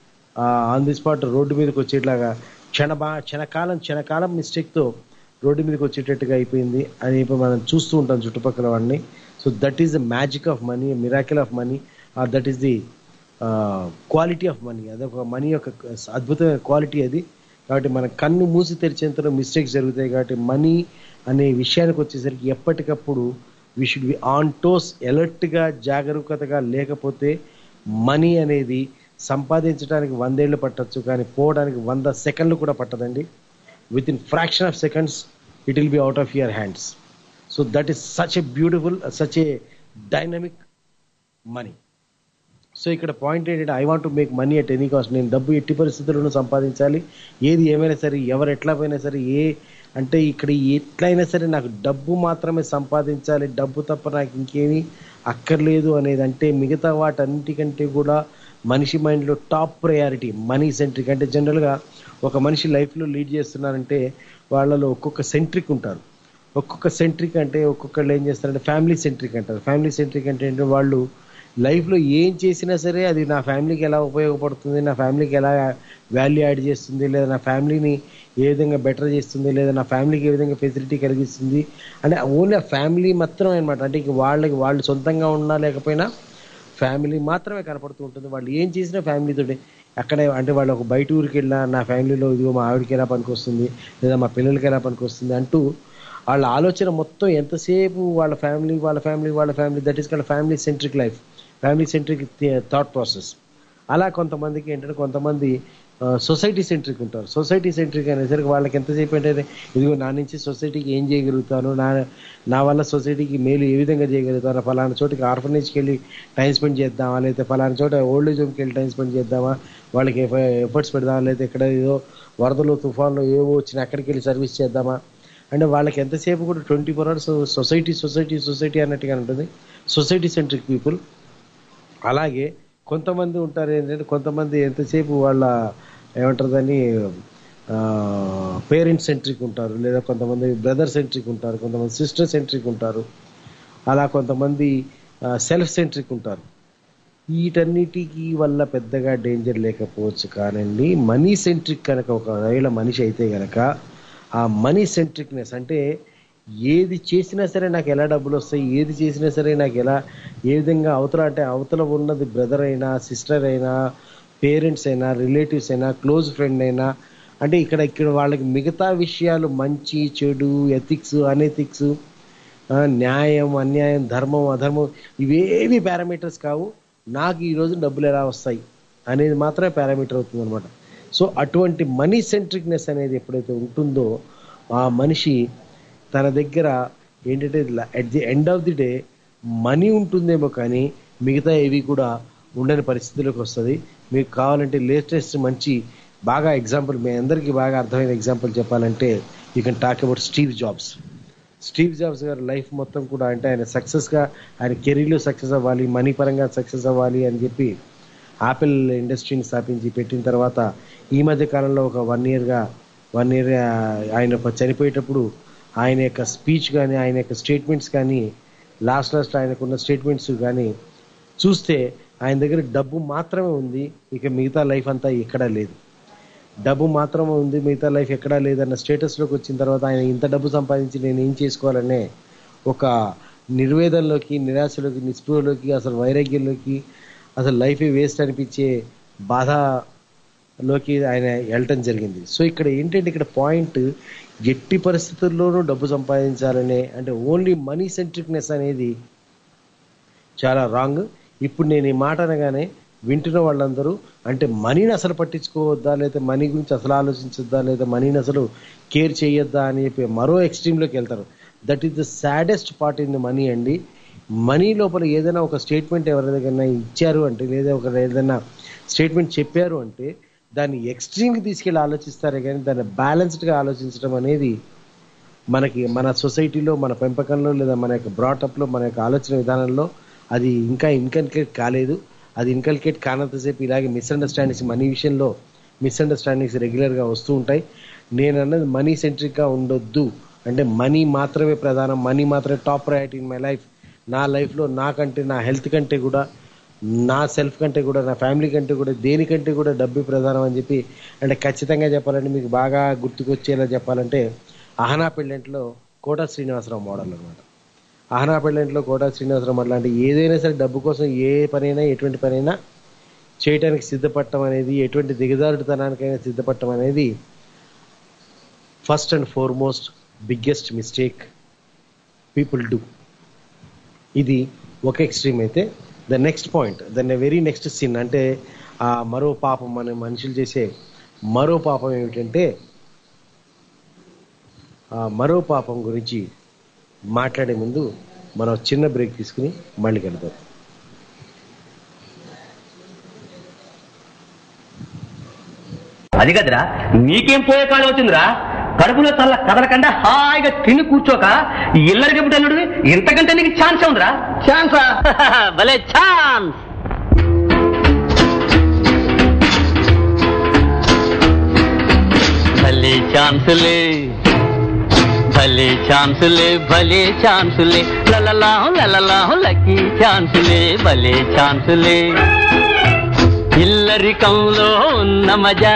ఆన్ ది స్పాట్ రోడ్డు మీదకి వచ్చేట్లాగా క్షణ బా క్షణకాలం క్షణకాలం మిస్టేక్తో రోడ్డు మీదకి వచ్చేటట్టుగా అయిపోయింది అని ఇప్పుడు మనం చూస్తూ ఉంటాం చుట్టుపక్కల వాడిని so that is the magic of money miracle of money or that is the quality of money అదొక మనీ యొక్క అద్భుతమైన క్వాలిటీ అది కాబట్టి మన కన్ను మూసి తెరిచేంతలో మిస్టేక్స్ జరుగుతాయి కాబట్టి మనీ అనే విషయానికి వచ్చేసరికి ఎప్పటికప్పుడు we should be on toes ఎలర్ట్గా జాగరూకతగా లేకపోతే మనీ అనేది సంపాదించడానికి వందేళ్లు పట్టొచ్చు కానీ పోవడానికి వంద సెకండ్లు కూడా పట్టదండి within fraction of seconds it will be out of your hands so that is such a beautiful such a dynamic money so ఇక్కడ పాయింట్ ఏంటంటే I want to make money at any cost నేను డబ్బు ఎట్టి పరిస్థితుల్లోనూ సంపాదించాలి ఏది ఏమైనా సరే ఎవరు ఎట్లా పోయినా సరే ఏ అంటే ఇక్కడ ఎట్లయినా సరే నాకు డబ్బు మాత్రమే సంపాదించాలి డబ్బు తప్ప నాకు ఇంకేమీ అక్కర్లేదు అనేది అంటే మిగతా వాటన్నిటికంటే కూడా మనిషి మైండ్లో టాప్ ప్రయారిటీ మనీ సెంట్రిక్ అంటే జనరల్గా ఒక మనిషి లైఫ్లో లీడ్ చేస్తున్నారంటే వాళ్ళలో ఒక్కొక్క సెంట్రిక్ ఉంటారు ఒక్కొక్క సెంట్రిక్ అంటే ఒక్కొక్కళ్ళు ఏం చేస్తారంటే ఫ్యామిలీ సెంట్రిక్ అంటారు ఫ్యామిలీ సెంట్రిక్ అంటే ఏంటంటే వాళ్ళు లైఫ్లో ఏం చేసినా సరే అది నా ఫ్యామిలీకి ఎలా ఉపయోగపడుతుంది నా ఫ్యామిలీకి ఎలా వాల్యూ యాడ్ చేస్తుంది లేదా నా ఫ్యామిలీని ఏ విధంగా బెటర్ చేస్తుంది లేదా నా ఫ్యామిలీకి ఏ విధంగా ఫెసిలిటీ కలిగిస్తుంది అంటే ఓన్లీ ఆ ఫ్యామిలీ మాత్రం అనమాట అంటే ఇంక వాళ్ళకి వాళ్ళు సొంతంగా ఉన్నా లేకపోయినా ఫ్యామిలీ మాత్రమే కనపడుతూ ఉంటుంది వాళ్ళు ఏం చేసినా ఫ్యామిలీతోటి అక్కడే అంటే వాళ్ళు ఒక బయట ఊరికి వెళ్ళినా నా ఫ్యామిలీలో ఇదిగో మా ఆవిడకి ఎలా పనికి వస్తుంది లేదా మా పిల్లలకి ఎలా పనికి వస్తుంది అంటూ వాళ్ళ ఆలోచన మొత్తం ఎంతసేపు వాళ్ళ ఫ్యామిలీ వాళ్ళ ఫ్యామిలీ వాళ్ళ family that is called family centric life family centric thought process అలా కొంతమందికి ఏంటంటే కొంతమంది సొసైటీ సెంట్రిక్ ఉంటారు సొసైటీ సెంట్రిక్ అనేసరికి వాళ్ళకి ఎంతసేపు అంటే ఇదిగో నా నుంచి సొసైటీకి ఏం చేయగలుగుతాను నా నా వల్ల సొసైటీకి మేలు ఏ విధంగా చేయగలుగుతాను ఫలానా చోటికి ఆర్ఫనేజ్కి వెళ్ళి టైం స్పెండ్ చేద్దామా లేకపోతే ఫలానా చోట ఓల్డ్ ఏజ్ హోమ్కి వెళ్ళి టైం స్పెండ్ చేద్దామా వాళ్ళకి ఎఫర్ట్స్ పెడదామా లేకపోతే ఇక్కడ ఏదో వరదలు తుఫాన్లు ఏవో వచ్చినా అక్కడికి వెళ్ళి సర్వీస్ చేద్దామా అంటే వాళ్ళకి ఎంతసేపు కూడా twenty four hours society society society అన్నట్టుగా ఉంటుంది సొసైటీ సెంట్రిక్ పీపుల్ అలాగే కొంతమంది ఉంటారు ఏంటంటే కొంతమంది ఎంతసేపు వాళ్ళ ఏమంటారు దాన్ని పేరెంట్ సెంట్రిక్ ఉంటారు లేదా కొంతమంది బ్రదర్ సెంట్రిక్ ఉంటారు కొంతమంది సిస్టర్ సెంట్రిక్ ఉంటారు అలా కొంతమంది సెల్ఫ్ సెంట్రిక్ ఉంటారు వీటన్నిటికి వల్ల పెద్దగా డేంజర్ లేకపోవచ్చు కానండి మనీ సెంట్రిక్ కనుక ఒకవేళ మనిషి అయితే గనక ఆ మనీ సెంట్రిక్నెస్ అంటే ఏది చేసినా సరే నాకు ఎలా డబ్బులు వస్తాయి ఏది చేసినా సరే నాకు ఎలా ఏ విధంగా అవతల అంటే అవతల ఉన్నది బ్రదర్ అయినా సిస్టర్ అయినా పేరెంట్స్ అయినా రిలేటివ్స్ అయినా క్లోజ్ ఫ్రెండ్ అయినా అంటే ఇక్కడ ఇక్కడ వాళ్ళకి మిగతా విషయాలు మంచి చెడు ఎథిక్స్ అనెథిక్స్ న్యాయం అన్యాయం ధర్మం అధర్మం ఇవేవి పారామీటర్స్ కావు నాకు ఈ రోజు డబ్బులు ఎలా వస్తాయి అనేది మాత్రమే పారామీటర్ అవుతుంది అనమాట సో అటువంటి మనీ సెంట్రిక్నెస్ అనేది ఎప్పుడైతే ఉంటుందో ఆ మనిషి తన దగ్గర ఏంటంటే at the end of the day money ఉంటుందేమో కానీ మిగతా ఏవి కూడా ఉండని పరిస్థితిలోకి వస్తుంది మీకు కావాలంటే లేటెస్ట్ మంచి బాగా ఎగ్జాంపుల్ మీ అందరికీ బాగా అర్థమైన ఎగ్జాంపుల్ చెప్పాలంటే you can talk about Steve Jobs Steve Jobs గారి లైఫ్ మొత్తం కూడా అంటే ఆయన సక్సెస్గా ఆయన కెరీర్లో సక్సెస్ అవ్వాలి మనీ పరంగా సక్సెస్ అవ్వాలి అని చెప్పి ఆపిల్ ఇండస్ట్రీని స్థాపించి పెట్టిన తర్వాత ఈ మధ్య కాలంలో ఒక వన్ ఇయర్గా వన్ ఇయర్ ఆయన చనిపోయేటప్పుడు ఆయన యొక్క స్పీచ్ కానీ ఆయన యొక్క స్టేట్మెంట్స్ కానీ లాస్ట్ లాస్ట్ ఆయనకున్న స్టేట్మెంట్స్ కానీ చూస్తే ఆయన దగ్గర డబ్బు మాత్రమే ఉంది ఇక మిగతా లైఫ్ అంతా ఎక్కడా లేదు డబ్బు మాత్రమే ఉంది మిగతా లైఫ్ ఎక్కడా లేదన్న స్టేటస్లోకి వచ్చిన తర్వాత ఆయన ఇంత డబ్బు సంపాదించి నేను ఏం చేసుకోవాలనే ఒక నిర్వేదంలోకి నిరాశలోకి నిస్పృహలోకి అసలు వైరాగ్యంలోకి అసలు లైఫే వేస్ట్ అనిపించే బాధలోకి ఆయన వెళ్ళటం జరిగింది సో ఇక్కడ ఏంటంటే ఇక్కడ పాయింట్ ఎట్టి పరిస్థితుల్లోనూ డబ్బు సంపాదించాలనే అంటే ఓన్లీ మనీ సెంట్రిక్నెస్ అనేది చాలా రాంగ్ ఇప్పుడు నేను ఈ మాట అనగానే వింటున్న వాళ్ళందరూ అంటే మనీని అసలు పట్టించుకోవద్దా లేదా మనీ గురించి అసలు ఆలోచించొద్దా లేదా మనీని అసలు కేర్ చేయొద్దా అని చెప్పి మరో ఎక్స్ట్రీమ్లోకి వెళ్తారు that is the saddest part in the money అండి మనీ లోపల ఏదైనా ఒక స్టేట్మెంట్ ఎవరిదైనా ఇచ్చారు అంటే లేదా ఒక ఏదైనా స్టేట్మెంట్ చెప్పారు అంటే దాన్ని ఎక్స్ట్రీమ్కి తీసుకెళ్ళి ఆలోచిస్తారే కానీ దాన్ని బ్యాలెన్స్డ్గా ఆలోచించడం అనేది మనకి మన సొసైటీలో మన పెంపకంలో లేదా మన యొక్క బ్రాటప్లో మన యొక్క ఆలోచన విధానంలో అది ఇంకా ఇన్కల్కేట్ కాలేదు అది ఇన్కల్కేట్ కానంతసేపు ఇలాగే మిస్అండర్స్టాండింగ్స్ మనీ విషయంలో మిస్అండర్స్టాండింగ్స్ రెగ్యులర్గా వస్తూ ఉంటాయి నేను అన్నది మనీ సెంట్రిక్గా ఉండొద్దు అంటే మనీ మాత్రమే ప్రధానం మనీ మాత్రమే top priority in my life నా లైఫ్లో నాకంటే నా హెల్త్ కంటే కూడా నా సెల్ఫ్ కంటే కూడా నా ఫ్యామిలీ కంటే కూడా దేనికంటే కూడా డబ్బు ప్రధానం అని చెప్పి అంటే ఖచ్చితంగా చెప్పాలంటే మీకు బాగా గుర్తుకొచ్చేలా చెప్పాలంటే అహనా పెళ్ళంట్లో కోట శ్రీనివాసరావు మోడల్ అనమాట అహనా పెళ్ళంట్లో కోట శ్రీనివాసరావు మోడల్ అంటే ఏదైనా సరే డబ్బు కోసం ఏ పనైనా ఎటువంటి పనైనా చేయడానికి సిద్ధపడటం అనేది ఎటువంటి దిగజారుడుతనానికైనా సిద్ధపడటం అనేది first and foremost biggest mistake people do ఇది ఒక ఎక్స్ట్రీమ్ అయితే ద నెక్స్ట్ పాయింట్ దాన్ని వెరీ నెక్స్ట్ సీన్ అంటే ఆ మరో పాపం మన మనుషులు చేసే మరో పాపం ఏమిటంటే ఆ మరో పాపం గురించి మాట్లాడే ముందు మనం చిన్న బ్రేక్ తీసుకుని మళ్ళీ కలుద్దాం అది కదరా నీకేం పోయే కాలం వచ్చిందిరా కడుపులో చల్ల కదలకుండా హాయిగా తిని కూర్చోక ఇల్లరికి ఎప్పుడు అల్లుడివి ఇంతకంటే నీకు ఛాన్స్ ఉందిరా ఛాన్సా భలే ఛాన్స్ భలే ఛాన్సులే భలే ఛాన్సులే భలే ఛాన్సులే లలలాహు లలలాహు లక్కీ ఛాన్సులే భలే ఛాన్సులే ఇల్లరికంలో ఉన్న మజా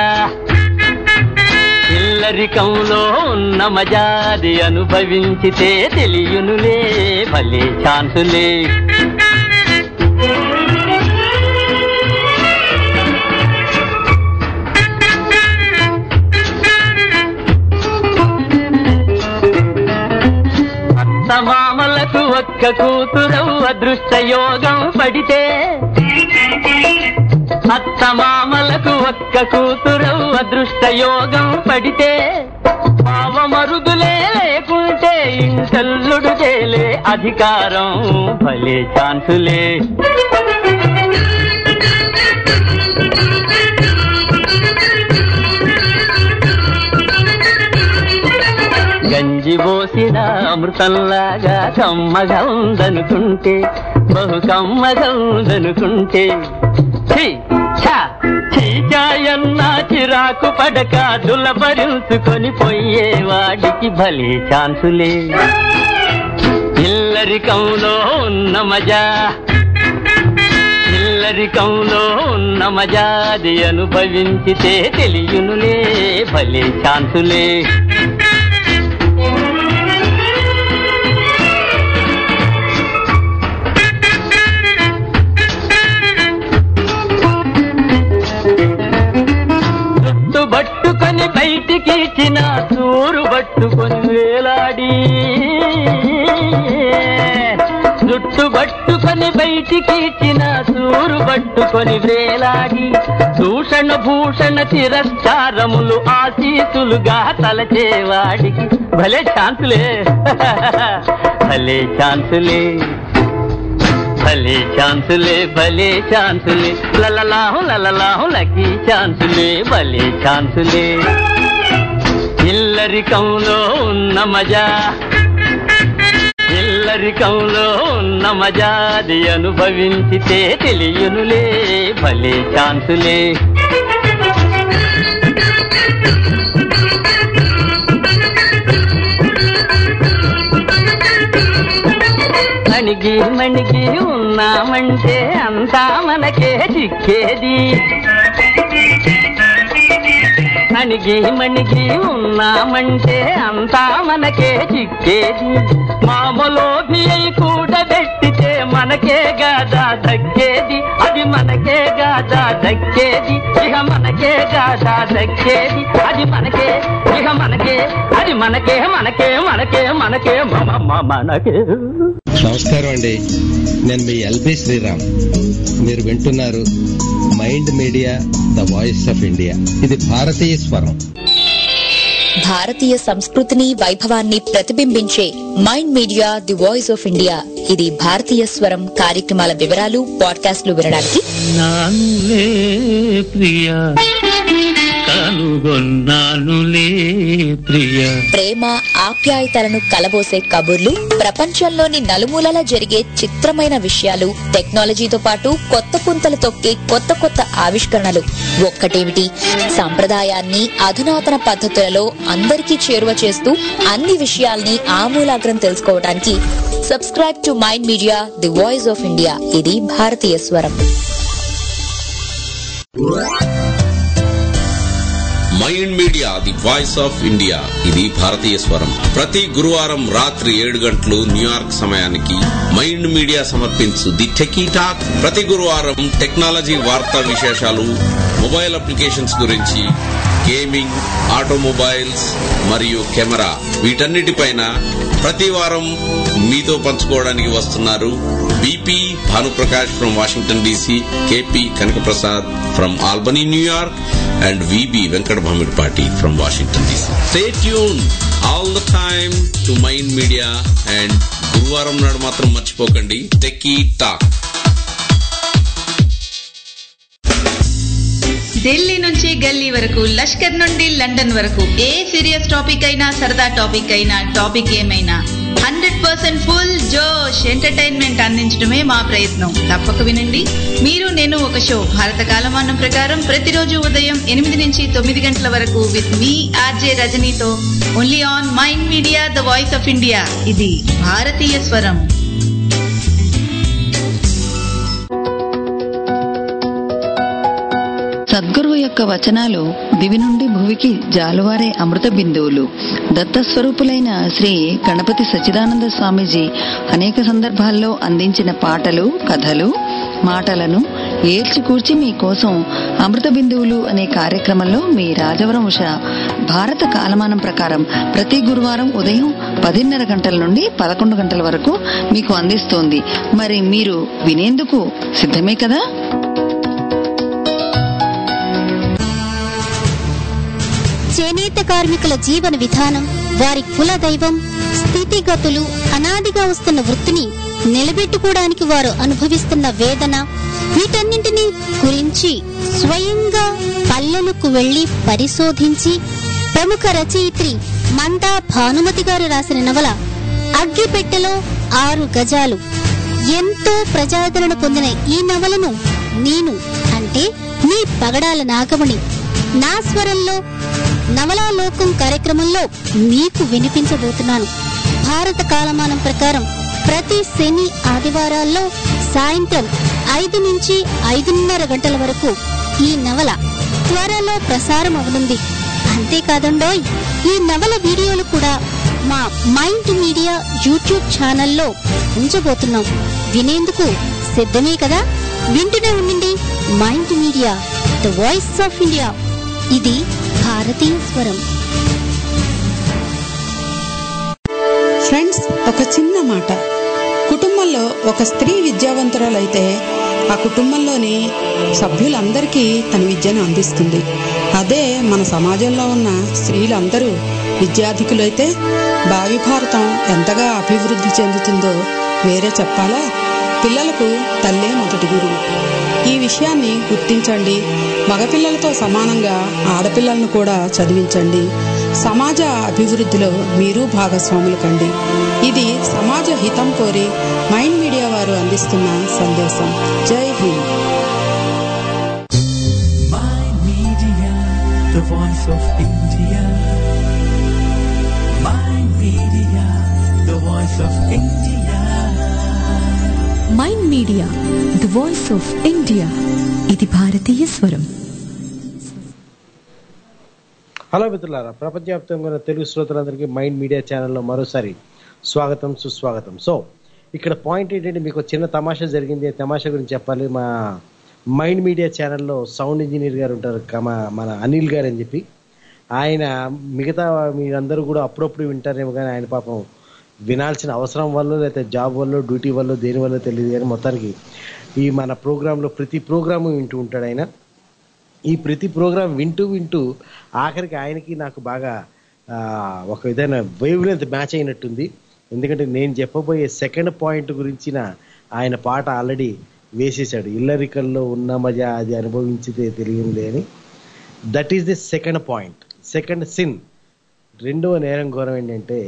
ఇల్లరికంలో ఉన్న మజాది అనుభవించితే తెలియనులే భలే ఛాన్సులే ఒక్క కూతురవు అదృష్ట యోగం పడితే అత్త మామలకు ఒక్క కూతురవు అదృష్ట యోగం పడితే పావ మరుదులే లేకుంటే ఇంటల్లుడు తేలే అధికారం భలే ఛాన్సులే గంజి పోసిన అమృతంలాగా కమ్మగా ఉందనుకుంటే బహు కమ్మగా ఉందనుకుంటే ఛీ, ఛా, చీచాయన్న చిరాకు పడక దులపరుచుకొని పోయేవాడికి భలే ఛాన్సులే ఇల్లరికంలో ఉన్న మజా ఇల్లరికంలో ఉన్న మజాది అనుభవించితే తెలియనులే భలే ఛాన్సులే జుట్టు పట్టుకొని బయటికి ఇచ్చిన చూరు పట్టుకొని వేలాడి జుట్టు పట్టుకొని బయటికి ఇచ్చిన చూరు పట్టుకొని వేలాడి దూషణ భూషణ తిరస్కారములు ఆశీసులుగా తలచేవాడికి భలే ఛాన్సులే భలే ఛాన్సులే భలే ఛాన్సులే భలే ఛాన్సులే లలలాహు లలలాహు లకీ ఛాన్సులే భలే ఛాన్సులే ఇల్లరికంలో ఉన్న మజా ఇల్లరికంలో ఉన్న మజాది అనుభవించితే తెలియనులే భలే ఛాన్సులే మణిగి మణిగి ఉన్నామంటే అంతా మనకే చిక్కేది మణిగి మణిగి ఉన్నామంటే అంతా మనకే చిక్కేది మామలోభి అయి కూడా పెట్టితే మనకే గాదా దక్కేది అది మనకే గాదా దక్కేది ఇక మనకే గాదా దక్కేది అది మనకే ఇక మనకే అది మనకే మనకే మనకే మనకే మమ మమ మనకే నమస్కారం అండి నేను మీ ఎల్బి శ్రీరామ్ మీరు వింటున్నారు Mind media the voice of India ఇది భారతీయ స్వరం భారతీయ సంస్కృతిని వైభవాన్ని ప్రతిబింబించే Mind media the voice of India ఇది భారతీయ స్వరం కార్యక్రమాల వివరాలు పాడ్కాస్ట్లు వినడానికి నానులే ప్రియా కనుగొన్నానులే ప్రియా ప్రేమ ఆప్యాయతలను కలబోసే కబుర్లు ప్రపంచంలోని నలుమూలలా జరిగే చిత్రమైన విషయాలు టెక్నాలజీతో పాటు కొత్త పుంతలు తొక్కే కొత్త కొత్త ఆవిష్కరణలు ఒక్కటేమిటి సంప్రదాయాన్ని అధునాతన పద్ధతులలో అందరికీ చేరువ చేస్తూ అన్ని విషయాల్ని ఆమూలాగ్రం తెలుసుకోవడానికి subscribe to mind media the voice of India ఇది భారతీయ స్వరం mind media the voice of India ఇది భారతీయ స్వరం ప్రతి గురువారం రాత్రి ఏడు గంటలు న్యూయార్క్ సమయానికి మైండ్ మీడియా సమర్పించు ది టెకీ టాక్ ప్రతి గురువారం టెక్నాలజీ వార్తా విశేషాలు మొబైల్ అప్లికేషన్స్ గురించి గేమింగ్ ఆటోమొబైల్స్ మరియు కెమెరా వీటన్నిటిపైన ప్రతి వారం మీతో పంచుకోవడానికి వస్తున్నారు BP Bhanuprakash from Washington DC KP Kanakaprasad from Albany New York and VB Venkat Bhamirpati from Washington DC. Stay tuned all the time to Mind Media and గురువారం నాడు మాత్రం మర్చిపోకండి టెక్కీ టాక్ ఢిల్లీ నుంచి గల్లీ వరకు లష్కర్ నుండి లండన్ వరకు ఏ సీరియస్ టాపిక్ అయినా సరదా టాపిక్ అయినా టాపిక్ ఏమైనా హండ్రెడ్ పర్సెంట్ ఫుల్ జోష్ ఎంటర్టైన్మెంట్ అందించడమే మా ప్రయత్నం తప్పక వినండి మీరు నేను ఒక షో భారత కాలమానం ప్రకారం ప్రతిరోజు ఉదయం ఎనిమిది నుంచి తొమ్మిది గంటల వరకు విత్ మీ ఆర్జే రజనీతో only on mind media the voice of India ఇది భారతీయ స్వరం సద్గురువు యొక్క వచనాలు దివి నుండి భువికి జాలువారే అమృత బిందువులు దత్తస్వరూపులైన శ్రీ గణపతి సచ్చిదానంద స్వామీజీ అనేక సందర్భాల్లో అందించిన పాటలు కథలు మాటలను ఏల్చికూర్చి మీకోసం అమృత బిందువులు అనే కార్యక్రమంలో మీ రాజవరం ఉష భారత కాలమానం ప్రకారం ప్రతి గురువారం ఉదయం పదిన్నర గంటల నుండి పదకొండు గంటల వరకు మీకు అందిస్తోంది మరి మీరు వినేందుకు సిద్ధమే కదా చేనేత కార్మికుల జీవన విధానం వారి కుల దైవం స్థితిగతులు అనాదిగా వస్తున్న వృత్తిని నిలబెట్టుకోవడానికి వారు అనుభవిస్తున్న వేదన వీటన్నింటినీ గురించి స్వయంగా పల్లెలకు వెళ్లి పరిశోధించి ప్రముఖ రచయిత్రి మందా భానుమతి గారు రాసిన నవల అగ్గిపెట్టెలో ఆరు గజాలు ఎంతో ప్రజాదరణ పొందిన ఈ నవలను నేను అంటే మీ పగడాల నాగమణి నా స్వరంలో నవలాలోకం కార్యక్రమంలో మీకు వినిపించబోతున్నాను భారత కాలమానం ప్రకారం ప్రతి శని ఆదివారాల్లో సాయంత్రం ఐదు నుంచి ఐదున్నర గంటల వరకు ఈ నవల త్వరలో ప్రసారం అవనుంది అంతేకాదండోయ్ ఈ నవల వీడియోలు కూడా మా మైండ్ మీడియా యూట్యూబ్ ఛానల్లో ఉంచబోతున్నాం వినేందుకు సిద్ధమే కదా వింటూనే ఉండండి mind media the voice of India ఇది భారతీయ స్వరం ఫ్రెండ్స్ ఒక చిన్న మాట కుటుంబంలో ఒక స్త్రీ విద్యావంతురాలైతే ఆ కుటుంబంలోని సభ్యులందరికీ తన విద్యను అందిస్తుంది అదే మన సమాజంలో ఉన్న స్త్రీలందరూ విద్యాధికులైతే భావి భారతం ఎంతగా అభివృద్ధి చెందుతుందో వేరే చెప్పాలా పిల్లలకు తల్లే మొదటి గురువు ఈ విషయాన్ని గుర్తించండి మగపిల్లలతో సమానంగా ఆడపిల్లలను కూడా చదివించండి సమాజ అభివృద్ధిలో మీరు భాగస్వాములు కండి ఇది సమాజ హితం కోరి మైండ్ మీడియా వారు అందిస్తున్న సందేశం జై హింద్ Mind Media, the voice of India. Mind Media, the voice of India. Mind media the voice of India ఇది భారతీయ స్వరం హలో మిత్రులారా ప్రపంచవ్యాప్తంగా ఉన్న తెలుగు శ్రోతలందరికీ మైండ్ మీడియా ఛానల్లో మరోసారి స్వాగతం సుస్వాగతం సో ఇక్కడ పాయింట్ ఏంటంటే మీకు ఒక చిన్న తమాషా జరిగింది ఆ తమాషా గురించి చెప్పాలి మా మైండ్ మీడియా ఛానల్లో సౌండ్ ఇంజనీర్ గారు ఉంటారు కమ మన అనిల్ గారు అని చెప్పి ఆయన మిగతా మీరందరూ కూడా అప్పుడప్పుడు వింటారేమో కానీ ఆయన పాపం వినాల్సిన అవసరం వల్ల లేకపోతే జాబ్ వల్ల డ్యూటీ వల్ల దేని వల్ల తెలియదు కానీ మొత్తానికి ఈ మన ప్రోగ్రాంలో ప్రతి ప్రోగ్రాము వింటూ ఉంటాడు ఆయన ఈ ప్రతి ప్రోగ్రాం వింటూ వింటూ ఆఖరికి ఆయనకి నాకు బాగా ఆ, ఒక విధమైన వేవ్ లెంత్ మ్యాచ్ అయినట్టుంది ఎందుకంటే నేను చెప్పబోయే సెకండ్ పాయింట్ గురించిన ఆయన పాట ఆల్రెడీ వేసేశాడు ఇల్లరికల్లో ఉన్న మజా అది అనుభవించితే తెలియంది అని that is the second point second sin రెండవ నేరం ఘోరం ఏంటంటే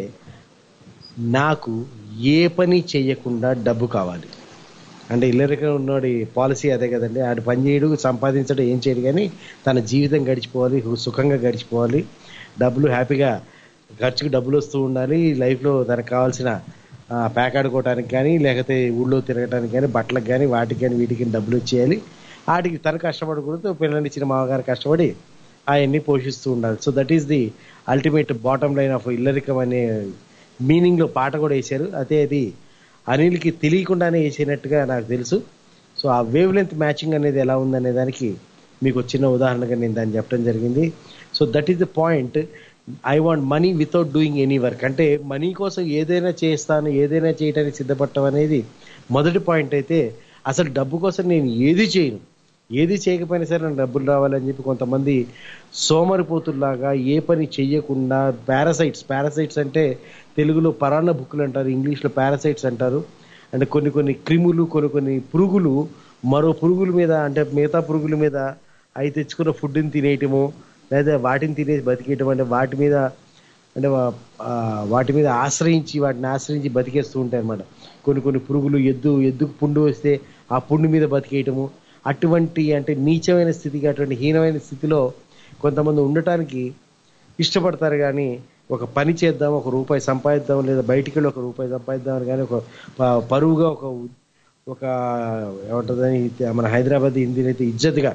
నాకు ఏ పని చేయకుండా డబ్బు కావాలి అంటే ఇల్లరికం ఉన్నోడి పాలసీ అదే కదండి ఆడు పని చేయడు సంపాదించడం ఏం చేయడు కానీ తన జీవితం గడిచిపోవాలి సుఖంగా గడిచిపోవాలి డబ్బులు హ్యాపీగా ఖర్చుకు డబ్బులు వస్తూ ఉండాలి లైఫ్లో తనకు కావాల్సిన ఆ, ప్యాక్ ఆడుకోవడానికి కానీ లేకపోతే ఊళ్ళో తిరగడానికి కానీ బట్టలకు కానీ వాటికి కానీ వీటికి కానీ డబ్బులు వచ్చేయాలి వాటికి తను కష్టపడకూడదు పిల్లల్ని ఇచ్చిన మామగారు కష్టపడి అవన్నీ పోషిస్తూ ఉండాలి so that is the ultimate bottom line of ఇల్లరికం అనే మీనింగ్లో పాట కూడా వేశారు అదే అది అనిల్కి తెలియకుండానే వేసినట్టుగా నాకు తెలుసు సో ఆ వేవ్ లెంత్ మ్యాచింగ్ అనేది ఎలా ఉందనే దానికి మీకు ఒక చిన్న ఉదాహరణగా నేను దాన్ని చెప్పడం జరిగింది so that is the point I want money without doing any work అంటే మనీ కోసం ఏదైనా చేస్తాను ఏదైనా చేయడానికి సిద్ధపడటం అనేది మొదటి పాయింట్ అయితే అసలు డబ్బు కోసం నేను ఏది చేయను ఏది చేయకపోయినా సరే నాకు డబ్బులు రావాలని చెప్పి కొంతమంది సోమరిపోతుల్లాగా ఏ పని చెయ్యకుండా పారాసైట్స్ పారాసైట్స్ అంటే తెలుగులో పరాన్న బుక్కులు అంటారు ఇంగ్లీష్లో పారాసైట్స్ అంటారు అంటే కొన్ని కొన్ని క్రిములు కొన్ని కొన్ని పురుగులు మరో పురుగుల మీద అంటే మిగతా పురుగుల మీద అవి తెచ్చుకున్న ఫుడ్ని తినేయటము లేదా వాటిని తినేసి బతికేయటం అంటే వాటి మీద అంటే వా- ఆ, వాటి మీద ఆశ్రయించి వాటిని ఆశ్రయించి బతికేస్తూ ఉంటాయి అన్నమాట కొన్ని కొన్ని పురుగులు ఎద్దు ఎద్దుకు పుండు వస్తే ఆ పుండు మీద బతికేయటము అటువంటి అంటే నీచమైన స్థితికి అటువంటి హీనమైన స్థితిలో కొంతమంది ఉండటానికి ఇష్టపడతారు కానీ ఒక పని చేద్దాం ఒక రూపాయి సంపాదిద్దాం లేదా బయటికి వెళ్ళి ఒక రూపాయి సంపాదిద్దాం అని కానీ ఒక ప- పరువుగా ఒక ఉ- ఒక ఏమంటుందని మన హైదరాబాద్ హిందీని అయితే ఇజ్జత్గా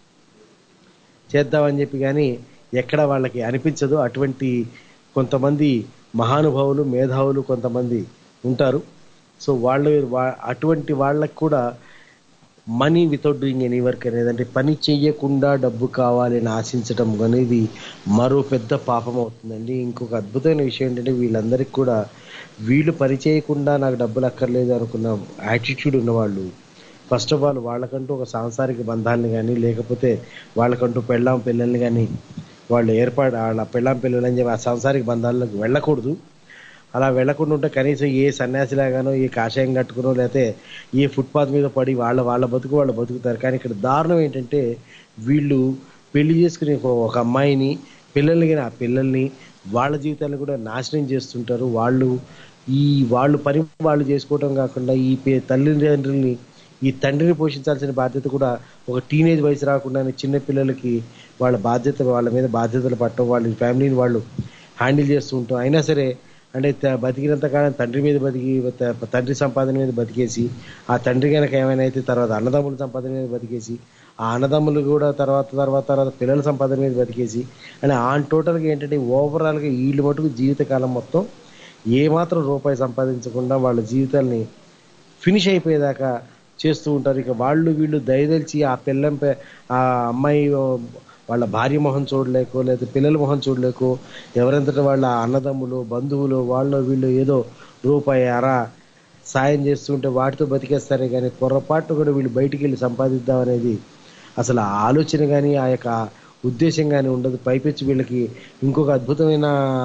చేద్దామని చెప్పి కానీ ఎక్కడ వాళ్ళకి అనిపించదు అటువంటి కొంతమంది మహానుభావులు మేధావులు కొంతమంది ఉంటారు సో వాళ్ళు వా- అటువంటి వాళ్ళకి కూడా money without doing any work అనేది అంటే పని చేయకుండా డబ్బు కావాలి అని ఆశించడం అనేది మరో పెద్ద పాపం అవుతుందండి ఇంకొక అద్భుతమైన విషయం ఏంటంటే వీళ్ళందరికీ కూడా వీళ్ళు పని చేయకుండా నాకు డబ్బులు అక్కర్లేదు అనుకున్న యాటిట్యూడ్ ఉన్నవాళ్ళు ఫస్ట్ ఆఫ్ ఆల్ వాళ్ళకంటూ ఒక సాంసారిక బంధాలను కానీ లేకపోతే వాళ్ళకంటూ పెళ్ళాం పిల్లల్ని కానీ వాళ్ళు ఏర్పాటు వాళ్ళ పెళ్ళాం పిల్లలని చెప్పి ఆ సాంసారిక బంధాలకు వెళ్ళకూడదు అలా వెళ్లకుండా ఉంటే కనీసం ఏ సన్యాసిలాగానో ఏ కాషాయం కట్టుకునో లేకపోతే ఏ ఫుట్పాత్ మీద పడి వాళ్ళ వాళ్ళ బతుకు వాళ్ళు బతుకుతారు కానీ ఇక్కడ దారుణం ఏంటంటే వీళ్ళు పెళ్లి చేసుకునే ఒక- ఒక అమ్మాయిని పిల్లల్ని కానీ ఆ పిల్లల్ని వాళ్ళ జీవితాన్ని కూడా నాశనం చేస్తుంటారు వాళ్ళు ఈ వాళ్ళు పని వాళ్ళు చేసుకోవడం కాకుండా ఈ పే- తల్లిదండ్రుల్ని ఈ తండ్రిని పోషించాల్సిన బాధ్యత కూడా ఒక టీనేజ్ వయసు రాకుండానే చిన్న పిల్లలకి వాళ్ళ బాధ్యత వాళ్ళ మీద బాధ్యతలు పట్టడం వాళ్ళ ఫ్యామిలీని వాళ్ళు హ్యాండిల్ చేస్తూ ఉంటాం అయినా సరే అంటే త- బతికినంత కాలం తండ్రి మీద బతికి త- తండ్రి సంపాదన మీద బతికేసి ఆ తండ్రి కనుక ఏమైనా అయితే తర్వాత అన్నదమ్ముల సంపాదన మీద బతికేసి ఆ అన్నదమ్ములు కూడా తర్వాత తర్వాత తర్వాత పిల్లల సంపాదన మీద బతికేసి అని ఆన్ టోటల్గా ఏంటంటే ఓవరాల్గా వీళ్ళు మటుకు జీవితకాలం మొత్తం ఏమాత్రం రూపాయి సంపాదించకుండా వాళ్ళ జీవితాల్ని ఫినిష్ అయిపోయేదాకా చేస్తూ ఉంటారు ఇక వాళ్ళు వీళ్ళు దయదలిచి ఆ పిల్లం పే- ఆ అమ్మాయి ఓ, వాళ్ళ భార్య మొహం చూడలేకో లేదా పిల్లల మొహం చూడలేకో ఎవరంతటా వాళ్ళ అన్నదమ్ములు బంధువులు వాళ్ళు వీళ్ళు ఏదో రూపాయి అర సాయం చేస్తుంటే వాటితో బతికేస్తారే కానీ పొరపాటు కూడా వీళ్ళు బయటికి వెళ్ళి సంపాదిద్దాం అనేది అసలు ఆ ఆలోచన కానీ ఆ యొక్క ఉద్దేశం కానీ ఉండదు పైపెచ్చి వీళ్ళకి ఇంకొక అద్భుతమైన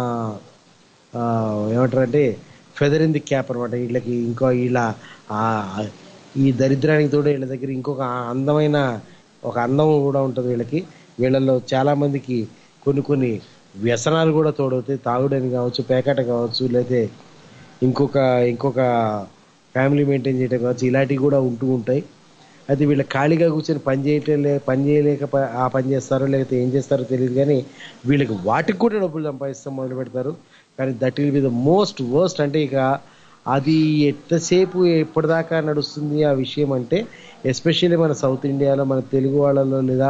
ఆ, ఏమంటారంటే ఫెదర్ ఇన్ ది క్యాప్ అనమాట వీళ్ళకి ఇంకో వీళ్ళ ఆ, ఈ దరిద్రానికి తోడు వీళ్ళ దగ్గర ఇంకొక అందమైన ఒక అందం కూడా ఉంటుంది వీళ్ళకి వీళ్ళల్లో చాలా మందికి కొన్ని కొన్ని వ్యసనాలు కూడా తోడవుతాయి తాగుడని కావచ్చు పేకాట కావచ్చు లేకపోతే ఇంకొక ఇంకొక ఫ్యామిలీ మెయింటైన్ చేయడం కావచ్చు ఇలాంటివి కూడా ఉంటూ ఉంటాయి అయితే వీళ్ళ ఖాళీగా కూర్చొని పని చేయటం లే పని చేయలేక ప- ఆ పని చేస్తారో లేకపోతే ఏం చేస్తారో తెలియదు కానీ వీళ్ళకి వాటికి కూడా డబ్బులు సంపాదిస్తాం మొదలు పెడతారు కానీ that will be the most worst అంటే ఇక అది ఎంతసేపు ఎప్పటిదాకా నడుస్తుంది ఆ విషయం అంటే ఎస్పెషల్లీ మన సౌత్ ఇండియాలో మన తెలుగు వాళ్ళలో లేదా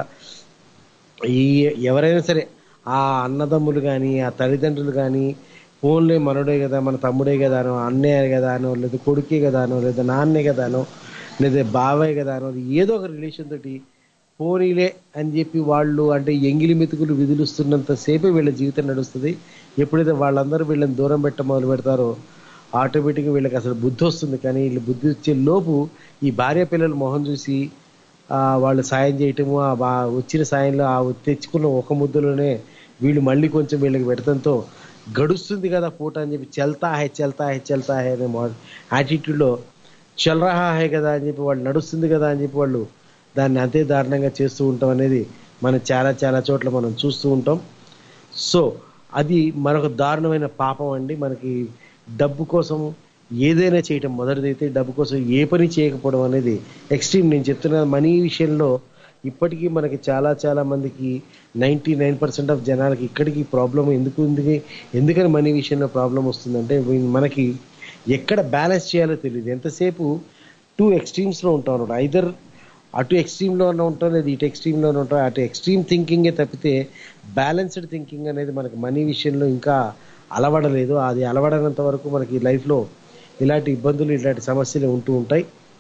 ఈ ఎవరైనా సరే ఆ అన్నదమ్ములు కానీ ఆ తల్లిదండ్రులు కానీ ఫోన్లే మనోడే కదా మన తమ్ముడే కదా అనో అన్నయ్య కదా అనో లేదా కొడుకే కదా అనో లేదా నాన్నే కదా అనో లేదా బాబాయ్ కదా అనో ఏదో ఒక రిలేషన్ తోటి పోనీలే అని చెప్పి వాళ్ళు అంటే ఎంగిలి మెతుకులు విధులుస్తున్నంత సేపే వీళ్ళ జీవితం నడుస్తుంది ఎప్పుడైతే వాళ్ళందరూ వీళ్ళని దూరం పెట్ట మొదలు పెడతారో ఆటోమేటిక్గా వీళ్ళకి అసలు బుద్ధి వస్తుంది కానీ వీళ్ళు బుద్ధి వచ్చే లోపు ఈ భార్య పిల్లల మొహం చూసి ఆ, వాళ్ళు సాయం చేయటము ఆ బా- వచ్చిన సాయంలో ఆ తెచ్చుకున్న ఒక ముద్దలోనే వీళ్ళు మళ్ళీ కొంచెం వీళ్ళకి పెడతంతో గడుస్తుంది కదా పూట అని చెప్పి చల్తా హై చల్తా హై చల్తా హై అనే యాటిట్యూడ్లో చల్ రహా హై కదా అని చెప్పి వాళ్ళు నడుస్తుంది కదా అని చెప్పి వాళ్ళు దాన్ని అంతే దారుణంగా చేస్తూ ఉంటాం అనేది మనం చాలా చాలా చోట్ల మనం చూస్తూ ఉంటాం సో అది మరొక దారుణమైన పాపం అండి మనకి డబ్బు కోసం ఏదైనా చేయటం మొదటిదైతే డబ్బు కోసం ఏ పని చేయకపోవడం అనేది ఎక్స్ట్రీమ్ నేను చెప్తున్న మనీ విషయంలో ఇప్పటికీ మనకి చాలా చాలా మందికి నైంటీ నైన్ పర్సెంట్ ఆఫ్ జనాలకి ఇక్కడికి ప్రాబ్లం ఎందుకు ఉంది ఎందుకని మనీ విషయంలో ప్రాబ్లం వస్తుందంటే వీ- మనకి ఎక్కడ బ్యాలెన్స్ చేయాలో తెలియదు ఎంతసేపు టూ ఎక్స్ట్రీమ్స్లో ఉంటాం అన్నమాట ఐదర్ అటు ఎక్స్ట్రీమ్లో ఉంటాం లేదా ఇటు ఎక్స్ట్రీమ్లో ఉంటాం అటు ఎక్స్ట్రీమ్ థింకింగే తప్పితే బ్యాలెన్స్డ్ థింకింగ్ అనేది మనకి మనీ విషయంలో ఇంకా అలవడలేదు అది అలవడనంత వరకు మనకి లైఫ్లో ఇలాంటి ఇబ్బందులు ఇలాంటి సమస్యలు ఉంటూ ఉంటాయి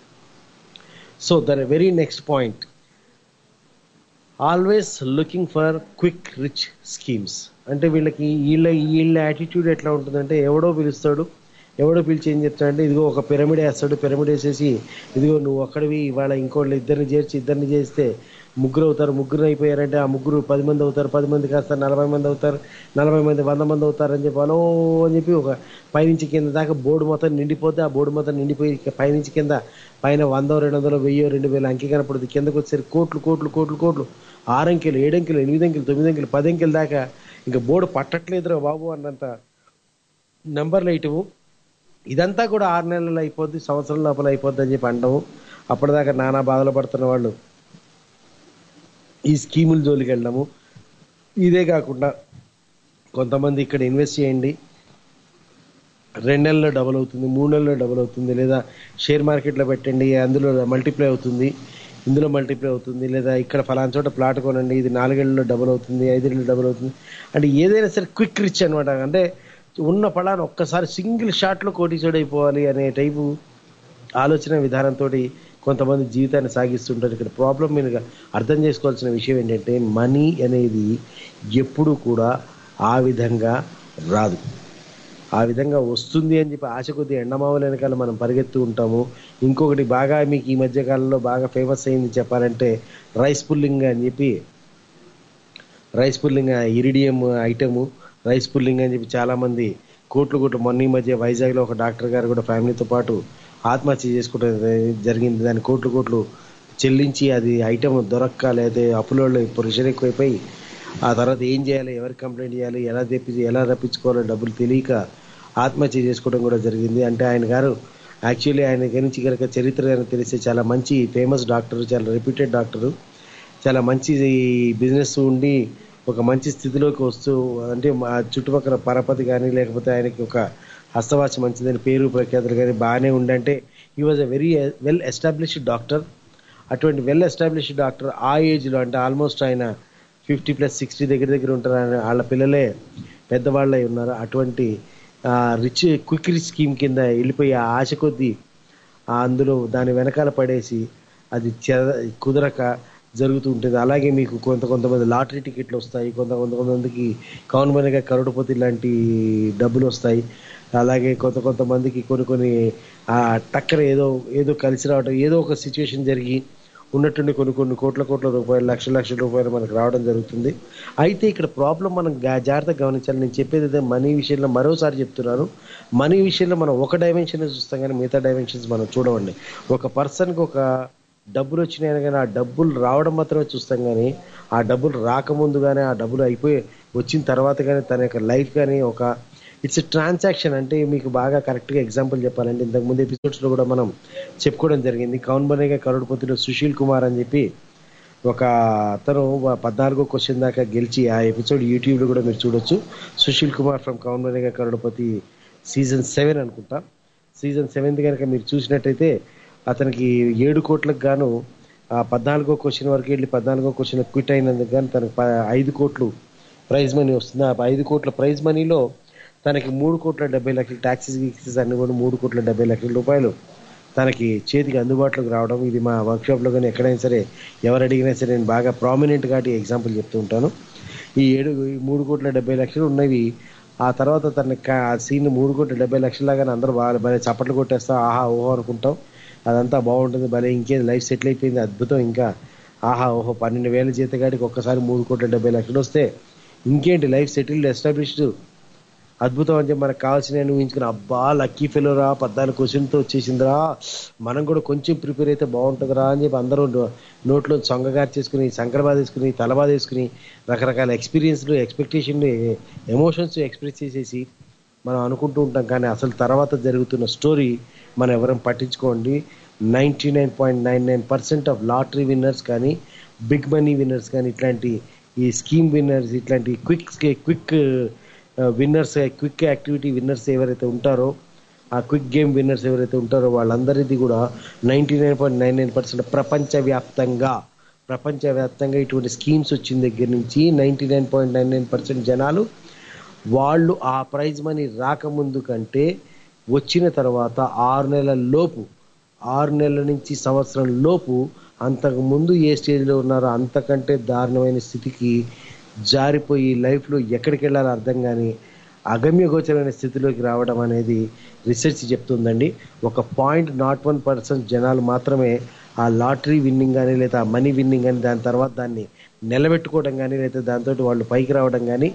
so the very next point always looking for quick rich schemes అంటే వీళ్ళకి వీళ్ళ వీళ్ళ యాటిట్యూడ్ ఎట్లా ఉంటుందంటే ఎవడో పిలుస్తాడు ఎవడో పిలిచి ఏం చెప్తాడంటే ఇదిగో ఒక పిరమిడ్ వేస్తాడు పిరమిడ్ వేసేసి ఇదిగో నువ్వు ఒక్కడివి ఇవాళ ఇంకోళ్ళు ఇద్దరిని చేర్చి ఇద్దరిని చేస్తే ముగ్గురు అవుతారు ముగ్గురు అయిపోయారంటే ఆ ముగ్గురు పది మంది అవుతారు పది మంది కాస్త నలభై మంది అవుతారు నలభై మంది వంద మంది అవుతారు అని చెప్పి అలో అని చెప్పి ఒక పైనుంచి కింద దాకా బోర్డు మొత్తం నిండిపోతే ఆ బోర్డు మొత్తం నిండిపోయి ఇక పైనుంచి కింద పైన వందో రెండు వందలు వెయ్యో రెండు వేలు అంకె కనపడుతుంది కిందకు వచ్చేసరికి కోట్లు కోట్లు కోట్లు కోట్లు ఆరు అంకెలు ఏడు అంకెలు ఎనిమిది అంకెలు తొమ్మిది అంకెలు పది అంకెలు దాకా ఇంకా బోర్డు పట్టట్లేదురా బాబు అన్నంత నెంబర్లు వేయటము ఇదంతా కూడా ఆరు నెలలు అయిపోద్ది సంవత్సరం లోపల అయిపోద్ది అని చెప్పి అంటాము అప్పటిదాకా నానా బాధలు పడుతున్న వాళ్ళు ఈ స్కీముల జోలికి వెళ్ళడము ఇదే కాకుండా కొంతమంది ఇక్కడ ఇన్వెస్ట్ చేయండి రెండు నెలల్లో డబుల్ అవుతుంది మూడు నెలల్లో డబుల్ అవుతుంది లేదా షేర్ మార్కెట్లో పెట్టండి అందులో మల్టిప్లై అవుతుంది ఇందులో మల్టిప్లై అవుతుంది లేదా ఇక్కడ ఫలానా చోట ప్లాట్ కొనండి ఇది నాలుగేళ్లలో డబుల్ అవుతుంది ఐదేళ్ళలో డబుల్ అవుతుంది అంటే ఏదైనా సరే క్విక్ రిచ్ అనమాట అంటే ఉన్న ఫలాన్ని ఒక్కసారి సింగిల్ షాట్లో కోటీసోడు అయిపోవాలి అనే టైపు ఆలోచన విధానంతో కొంతమంది జీవితాన్ని సాగిస్తుంటారు ఇక్కడ ప్రాబ్లం మీరు అర్థం చేసుకోవాల్సిన విషయం ఏంటంటే మనీ అనేది ఎప్పుడు కూడా ఆ విధంగా రాదు ఆ విధంగా వస్తుంది అని చెప్పి ఆశ కొద్ది ఎండమావుల వెనకాల మనం పరిగెత్తు ఉంటాము ఇంకొకటి బాగా మీకు ఈ మధ్య కాలంలో బాగా ఫేమస్ అయింది చెప్పాలంటే రైస్ పుల్లింగ్ అని చెప్పి rice pulling iridium item rice pulling అని చెప్పి చాలా మంది కోట్లు కోట్లు మొన్న ఈ మధ్య వైజాగ్లో ఒక డాక్టర్ గారు కూడా ఫ్యామిలీతో పాటు ఆత్మహత్య చేసుకోవడం జరిగింది దాని కోట్లు కోట్లు చెల్లించి అది ఐటమ్ దొరక్క లేదా అప్పులో ప్రెషర్ ఎక్కువైపోయి ఆ తర్వాత ఏం చేయాలి ఎవరికి కంప్లైంట్ చేయాలి ఎలా తెప్పి ఎలా రప్పించుకోవాలో డబ్బులు తెలియక ఆత్మహత్య చేసుకోవడం కూడా జరిగింది అంటే ఆయన గారు యాక్చువల్లీ ఆయన గురించి కనుక చరిత్ర కనుక తెలిస్తే చాలా మంచి ఫేమస్ డాక్టర్ చాలా రెప్యూటెడ్ డాక్టరు చాలా మంచి బిజినెస్ ఉండి ఒక మంచి స్థితిలోకి వస్తూ అంటే మా చుట్టుపక్కల పరపతి కానీ లేకపోతే ఆయనకి ఒక హస్తవాసి మంచిదని పేరు ప్రఖ్యాతులు కానీ బాగానే ఉండంటే ఈ was a very well established doctor అటువంటి వెల్ ఎస్టాబ్లిష్డ్ డాక్టర్ ఆ ఏజ్లో అంటే ఆల్మోస్ట్ ఆయన ఫిఫ్టీ ప్లస్ సిక్స్టీ దగ్గర దగ్గర ఉంటారు ఆయన వాళ్ళ పిల్లలే పెద్దవాళ్ళై ఉన్నారు అటువంటి రిచ్ క్విక్ రిచ్ స్కీమ్ కింద వెళ్ళిపోయి ఆ ఆశ కొద్దీ ఆ అందులో దాని వెనకాల పడేసి అది చె కుదరక జరుగుతూ ఉంటుంది అలాగే మీకు కొంత కొంతమంది లాటరీ టికెట్లు వస్తాయి కొంత కొంతమందికి కౌన్మనిగా కరోడుపతి లాంటి డబ్బులు వస్తాయి అలాగే కొంత కొంతమందికి కొన్ని కొన్ని ఆ టక్కన ఏదో ఏదో కలిసి రావడం ఏదో ఒక సిచ్యువేషన్ జరిగి ఉన్నట్టుండి కొన్ని కొన్ని కోట్ల కోట్ల రూపాయలు లక్షల లక్షల రూపాయలు మనకు రావడం జరుగుతుంది అయితే ఇక్కడ ప్రాబ్లం మనం గా- జాగ్రత్తగా గమనించాలి నేను చెప్పేది అదే మనీ విషయంలో మరోసారి చెప్తున్నాను మనీ విషయంలో మనం ఒక డైమెన్షన్ చూస్తాం కానీ మిగతా డైమెన్షన్స్ మనం చూడవండి ఒక పర్సన్కి ఒక డబ్బులు వచ్చినాయని కానీ ఆ డబ్బులు రావడం మాత్రమే చూస్తాం కానీ ఆ డబ్బులు రాకముందు కానీ ఆ డబ్బులు అయిపోయి వచ్చిన తర్వాత కానీ తన యొక్క లైఫ్ కానీ ఒక ఇట్స్ ట్రాన్సాక్షన్ అంటే మీకు బాగా కరెక్ట్గా ఎగ్జాంపుల్ చెప్పాలంటే ఇంతకు ముందు ఎపిసోడ్స్లో కూడా మనం చెప్పుకోవడం జరిగింది కౌన్ బనేగా కరోడ్పతిలో సుశీల్ కుమార్ అని చెప్పి ఒక అతను పద్నాలుగో క్వశ్చన్ దాకా గెలిచి ఆ ఎపిసోడ్ యూట్యూబ్లో కూడా మీరు చూడొచ్చు Sushil Kumar from Kaun Banega Crorepati season seven అనుకుంటా సీజన్ సెవెంత్ కనుక మీరు చూసినట్టయితే అతనికి ఏడు కోట్లకు గాను ఆ పద్నాలుగో క్వశ్చన్ వరకు వెళ్ళి పద్నాలుగో క్వశ్చన్ క్విట్ అయినందుకు గాను తనకు ప- ఐదు కోట్లు ప్రైజ్ మనీ వస్తుంది ఆ ఐదు కోట్ల ప్రైజ్ మనీలో తనకి మూడు కోట్ల డెబ్బై లక్షల ట్యాక్సీస్ గీక్సెస్ అన్ని కూడా మూడు కోట్ల డెబ్బై లక్షల రూపాయలు తనకి చేతికి అందుబాటులోకి రావడం ఇది మా వర్క్షాప్లో కానీ ఎక్కడైనా సరే ఎవరు అడిగినా సరే నేను బాగా ప్రామినెంట్ గా ఎగ్జాంపుల్ చెప్తూ ఉంటాను ఈ ఏడు ఈ మూడు కోట్ల డెబ్బై లక్షలు ఉన్నవి ఆ తర్వాత తన ఆ సీన్ మూడు కోట్ల డెబ్బై లక్షలాగానే అందరూ బాగా భలే చప్పట్లు కొట్టేస్తాం ఆహా ఓహో అనుకుంటాం అదంతా బాగుంటుంది భలే ఇంకేం లైఫ్ సెటిల్ అయిపోయింది అద్భుతం ఇంకా ఆహా ఓహో పన్నెండు వేల జీతగాడికి ఒక్కసారి మూడు కోట్ల డెబ్బై లక్షలు వస్తే ఇంకేంటి లైఫ్ సెటిల్డ్ ఎస్టాబ్లిష్డ్ అద్భుతం అని చెప్పి మనకు కావాల్సిన ఊహించుకుని అబ్బా లక్కీ ఫెలోరా పద్నాలుగు క్వశ్చన్తో వచ్చేసిందిరా మనం కూడా కొంచెం ప్రిపేర్ అయితే బాగుంటుందిరా అని చెప్పి అందరూ నో- నోట్లో చొంగగారు చేసుకుని సంకరబాద వేసుకుని తలబాద వేసుకుని రకరకాల ఎక్స్పీరియన్స్లు ఎక్స్పెక్టేషన్లు ఎమోషన్స్ ఎక్స్ప్రెస్ చేసేసి మనం అనుకుంటూ ఉంటాం కానీ అసలు తర్వాత జరుగుతున్న స్టోరీ మనం ఎవరం పట్టించుకోండి ninety nine point nine nine percent of lottery winners కానీ బిగ్ మనీ విన్నర్స్ కానీ ఇట్లాంటి ఈ స్కీమ్ విన్నర్స్ ఇట్లాంటి quick quick winners quick activity winners ఎవరైతే ఉంటారో ఆ క్విక్ గేమ్ విన్నర్స్ ఎవరైతే ఉంటారో వాళ్ళందరిది కూడా ninety nine point nine nine percent ప్రపంచవ్యాప్తంగా ప్రపంచవ్యాప్తంగా ఇటువంటి స్కీమ్స్ వచ్చిన దగ్గర నుంచి ninety nine point nine nine percent జనాలు వాళ్ళు ఆ ప్రైజ్ మనీ రాకముందు కంటే వచ్చిన తర్వాత ఆరు నెలల లోపు ఆరు నెలల నుంచి సంవత్సరం లోపు అంతకు ముందు ఏ స్టేజ్లో ఉన్నారో అంతకంటే దారుణమైన స్థితికి జారిపోయి లైఫ్లో ఎక్కడికి వెళ్ళాలో అర్థం కానీ అగమ్య గోచరమైన స్థితిలోకి రావడం అనేది రీసెర్చ్ చెప్తుందండి ఒక పాయింట్ నాట్ వన్ పర్సెంట్ జనాలు మాత్రమే ఆ లాటరీ విన్నింగ్ కానీ లేదా ఆ మనీ విన్నింగ్ కానీ దాని తర్వాత దాన్ని నిలబెట్టుకోవడం కానీ లేదా దాంతో వాళ్ళు పైకి రావడం కానీ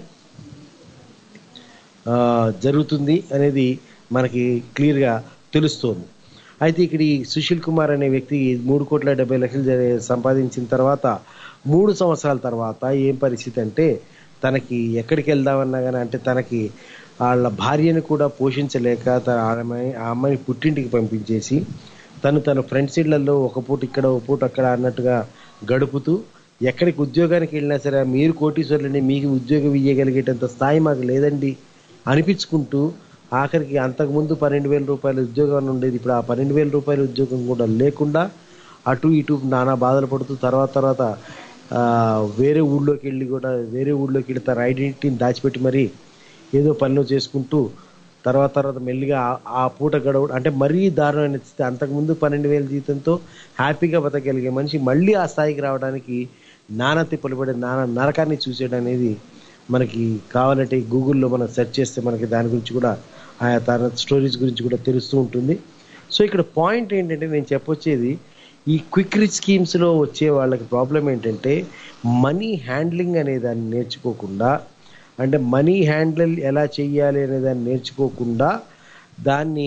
ఆ, జరుగుతుంది అనేది మనకి క్లియర్గా తెలుస్తోంది అయితే ఇక్కడ ఈ సుశీల్ కుమార్ అనే వ్యక్తి మూడు కోట్ల డెబ్బై లక్షలు జ- సంపాదించిన తర్వాత మూడు సంవత్సరాల తర్వాత ఏం పరిస్థితి అంటే తనకి ఎక్కడికి వెళ్దామన్నా కానీ అంటే తనకి వాళ్ళ భార్యను కూడా పోషించలేక తన ఆమె ఆ అమ్మాయిని పుట్టింటికి పంపించేసి తను తన ఫ్రెండ్స్ ఇళ్లలో ఒక పూట ఇక్కడ ఒక పూట అక్కడ అన్నట్టుగా గడుపుతూ ఎక్కడికి ఉద్యోగానికి వెళ్ళినా సరే మీరు కోటీశ్వరులని మీకు ఉద్యోగం ఇవ్వగలిగేటంత స్థాయి మాకు లేదండి అనిపించుకుంటూ ఆఖరికి అంతకుముందు పన్నెండు వేల రూపాయల ఉద్యోగం ఉండేది ఇప్పుడు ఆ పన్నెండు వేల రూపాయల ఉద్యోగం కూడా లేకుండా అటు ఇటు నానా బాధలు పడుతూ తర్వాత తర్వాత ఆ, వేరే ఊళ్ళోకి వెళ్ళి కూడా వేరే ఊళ్ళోకి వెళ్ళి తన ఐడెంటిటీని దాచిపెట్టి మరి ఏదో పనులు చేసుకుంటూ తర్వాత తర్వాత మెల్లిగా ఆ- ఆ పూట గడవ అంటే మరీ దారుణమైన స్థితి అంతకుముందు పన్నెండు వేల జీతంతో హ్యాపీగా బతకగలిగే మనిషి మళ్ళీ ఆ స్థాయికి రావడానికి నానా తిప్పలు పడే నానా నరకాన్ని చూసేయడం అనేది మనకి కావాలంటే గూగుల్లో మనం సెర్చ్ చేస్తే మనకి దాని గురించి కూడా ఆయా తన స్టోరీస్ గురించి కూడా తెలుస్తూ ఉంటుంది సో ఇక్కడ పాయింట్ ఏంటంటే నేను చెప్పొచ్చేది ఈ క్విక్ రిచ్ స్కీమ్స్లో వచ్చే వాళ్ళకి ప్రాబ్లం ఏంటంటే మనీ హ్యాండ్లింగ్ అనే దాన్ని నేర్చుకోకుండా అంటే మనీ హ్యాండిల్ ఎలా చెయ్యాలి అనే దాన్ని నేర్చుకోకుండా దాన్ని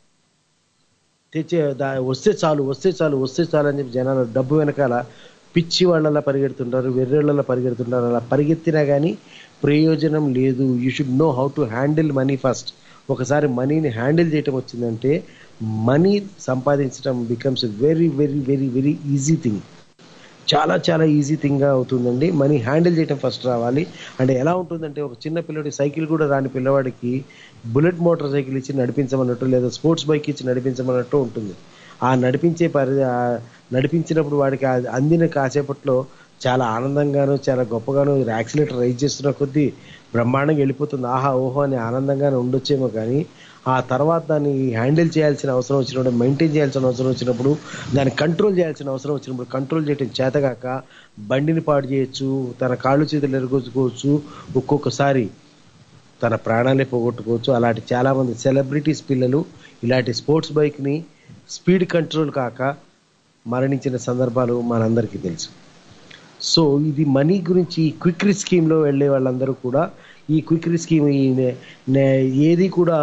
తెచ్చే దా వస్తే చాలు వస్తే చాలు వస్తే చాలు అని చెప్పి జనాలు డబ్బు వెనకాల పిచ్చి వాళ్ళలా పరిగెడుతుంటారు వెర్రెళ్ళలా పరిగెడుతుంటారు అలా పరిగెత్తినా కానీ ప్రయోజనం లేదు you should know how to handle money first ఒకసారి మనీని హ్యాండిల్ చేయటం వచ్చిందంటే మనీ సంపాదించడం becomes very very very very easy thing చాలా చాలా ఈజీ థింగ్గా అవుతుందండి మనీ హ్యాండిల్ చేయడం ఫస్ట్ రావాలి అంటే ఎలా ఉంటుందంటే ఒక చిన్న పిల్లడి సైకిల్ కూడా రాని పిల్లవాడికి బుల్లెట్ మోటార్ సైకిల్ ఇచ్చి నడిపించమన్నట్టు లేదా స్పోర్ట్స్ బైక్ ఇచ్చి నడిపించమన్నట్టు ఉంటుంది ఆ నడిపించే పరి ఆ నడిపించినప్పుడు వాడికి ఆ అందిన కాసేపట్లో చాలా ఆనందంగాను చాలా గొప్పగాను యాక్సిలేటర్ రైజ్ చేస్తున్న కొద్దీ బ్రహ్మాండంగా వెళ్ళిపోతుంది ఆహా ఓహో అని ఆనందంగానే ఉండొచ్చేమో కానీ ఆ తర్వాత దాన్ని హ్యాండిల్ చేయాల్సిన అవసరం వచ్చినప్పుడు మెయింటైన్ చేయాల్సిన అవసరం వచ్చినప్పుడు దాన్ని కంట్రోల్ చేయాల్సిన అవసరం వచ్చినప్పుడు కంట్రోల్ చేయడం చేతగాక బండిని పాడు చేయొచ్చు తన కాళ్ళు చేతులు ఎరగొచ్చుకోవచ్చు ఒక్కొక్కసారి తన ప్రాణాలే పోగొట్టుకోవచ్చు అలాంటి చాలామంది సెలబ్రిటీస్ పిల్లలు ఇలాంటి స్పోర్ట్స్ బైక్ని స్పీడ్ కంట్రోల్ కాక మరణించిన సందర్భాలు మనందరికీ తెలుసు సో ఇది మనీ గురించి క్విక్ రిచ్ స్కీమ్లో వెళ్ళే వాళ్ళందరూ కూడా ఈ క్విక్ రిచ్ స్కీమ్ ఈ నే- నే- ఏది కూడా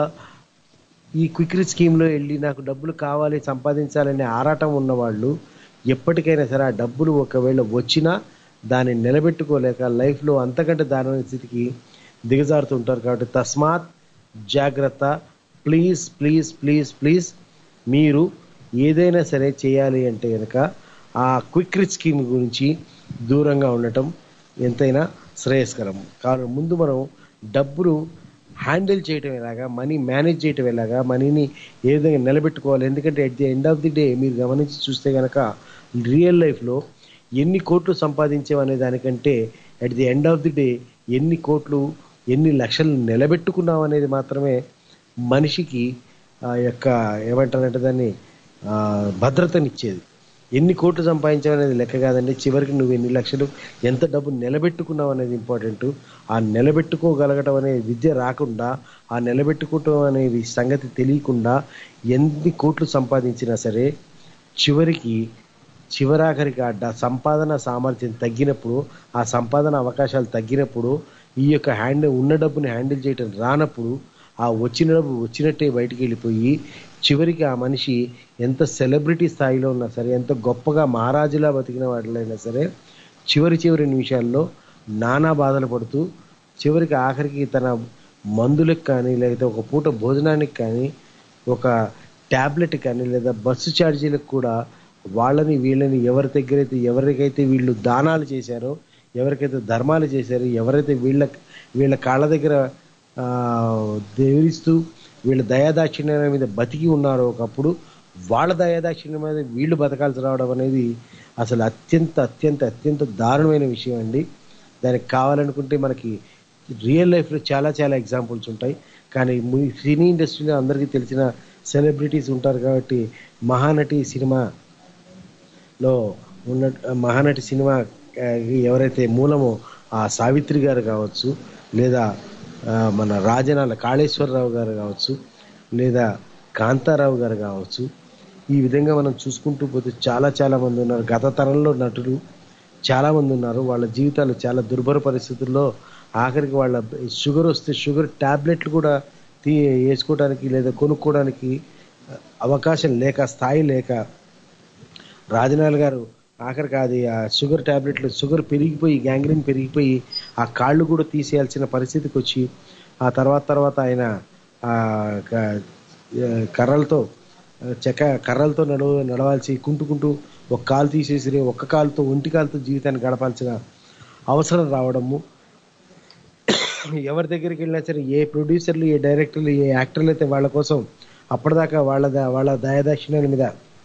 ఈ క్విక్ రిచ్ స్కీమ్లో వెళ్ళి నాకు డబ్బులు కావాలి సంపాదించాలనే ఆరాటం ఉన్నవాళ్ళు ఎప్పటికైనా సరే ఆ డబ్బులు ఒకవేళ వచ్చినా దాన్ని నిలబెట్టుకోలేక లైఫ్లో అంతకంటే దారుణమైన స్థితికి దిగజారుతుంటారు కాబట్టి తస్మాత్ జాగ్రత్త ప్లీజ్ ప్లీజ్ ప్లీజ్ ప్లీజ్ మీరు ఏదైనా సరే చేయాలి అంటే కనుక ఆ క్విక్ రిచ్ స్కీమ్ గురించి దూరంగా ఉండటం ఎంతైనా శ్రేయస్కరం కారణం ముందు మనం డబ్బులు హ్యాండిల్ చేయటం ఎలాగా మనీ మేనేజ్ చేయటం ఎలాగా మనీని ఏ విధంగా నిలబెట్టుకోవాలి ఎందుకంటే at the end of the day మీరు గమనించి చూస్తే కనుక రియల్ లైఫ్లో ఎన్ని కోట్లు సంపాదించాం అనే దానికంటే at the end of the day ఎన్ని కోట్లు ఎన్ని లక్షలు నిలబెట్టుకున్నాం అనేది మాత్రమే మనిషికి ఆ యొక్క ఏమంటారంటే దాన్ని ఆ, భద్రతనిచ్చేది ఎన్ని కోట్లు సంపాదించావు అనేది లెక్క కాదండి చివరికి నువ్వు ఎన్ని లక్షలు ఎంత డబ్బు నిలబెట్టుకున్నావు అనేది ఇంపార్టెంట్ ఆ నిలబెట్టుకోగలగటం అనే విద్య రాకుండా ఆ నిలబెట్టుకోవటం అనే సంగతి తెలియకుండా ఎన్ని కోట్లు సంపాదించినా సరే చివరికి చివరాఖరికి ఆ డ- సంపాదన సామర్థ్యం తగ్గినప్పుడు ఆ సంపాదన అవకాశాలు తగ్గినప్పుడు ఈ యొక్క హ్యాండ్ ఉన్న డబ్బుని హ్యాండిల్ చేయటం రానప్పుడు ఆ వచ్చిన డబ్బు వచ్చినట్టే బయటికి వెళ్ళిపోయి చివరికి ఆ మనిషి ఎంత సెలబ్రిటీ స్థాయిలో ఉన్నా సరే ఎంత గొప్పగా మహారాజులా బతికిన వాటిలైనా సరే చివరి చివరి నిమిషాల్లో నానా బాధలు పడుతూ చివరికి ఆఖరికి తన మందులకు కానీ లేకపోతే ఒక పూట భోజనానికి కానీ ఒక ట్యాబ్లెట్ కానీ లేదా బస్సు ఛార్జీలకు కూడా వాళ్ళని వీళ్ళని ఎవరి దగ్గరైతే ఎవరికైతే వీళ్ళు దానాలు చేశారో ఎవరికైతే ధర్మాలు చేశారో ఎవరైతే వీళ్ళ వీళ్ళ కాళ్ళ దగ్గర ఆ, దేవిస్తూ వీళ్ళ దయాదాక్షిణ్యాల మీద బతికి ఉన్నారో ఒకప్పుడు వాళ్ళ దయాదాక్షిణ్యం మీద వీళ్ళు బతకాల్సి రావడం అనేది అసలు అత్యంత అత్యంత అత్యంత దారుణమైన విషయం అండి దానికి కావాలనుకుంటే మనకి రియల్ లైఫ్లో చాలా చాలా ఎగ్జాంపుల్స్ ఉంటాయి కానీ ము- సినీ ఇండస్ట్రీలో అందరికీ తెలిసిన సెలబ్రిటీస్ ఉంటారు కాబట్టి మహానటి సినిమాలో ఉన్న మహానటి సినిమా ఆ, ఎవరైతే మూలమో ఆ సావిత్రి గారు కావచ్చు లేదా ఆ, మన రాజనాల కాళేశ్వరరావు గారు కావచ్చు లేదా కాంతారావు గారు కావచ్చు ఈ విధంగా మనం చూసుకుంటూ పోతే చాలా చాలా మంది ఉన్నారు గత తరంలో నటులు చాలా మంది ఉన్నారు వాళ్ళ జీవితాలు చాలా దుర్భర పరిస్థితుల్లో ఆఖరికి వాళ్ళ షుగర్ వస్తే షుగర్ టాబ్లెట్లు కూడా తీ వేసుకోవడానికి లేదా కొనుక్కోవడానికి అవకాశం లేక స్థాయి లేక రాజనాల్ గారు ఆఖరికి అది ఆ షుగర్ టాబ్లెట్లు షుగర్ పెరిగిపోయి గ్యాంగ్రీన్ పెరిగిపోయి ఆ కాళ్ళు కూడా తీసేయాల్సిన పరిస్థితికి వచ్చి ఆ తర్వాత తర్వాత ఆయన ఆ క- ఆ, కర్రలతో ఆ, చెక్క కర్రలతో నడవ నడవాల్సి కుంటుకుంటూ ఒక కాలు తీసేసి ఒక్క కాలుతో ఒంటి కాలుతో జీవితాన్ని గడపాల్సిన అవసరం రావడము ఎవరి దగ్గరికి వెళ్ళినా సరే ఏ ప్రొడ్యూసర్లు ఏ డైరెక్టర్లు ఏ యాక్టర్లు అయితే వాళ్ళ కోసం అప్పటిదాకా వాళ్ళ ద- వాళ్ళ దయాదాక్షిణ్యాల మీద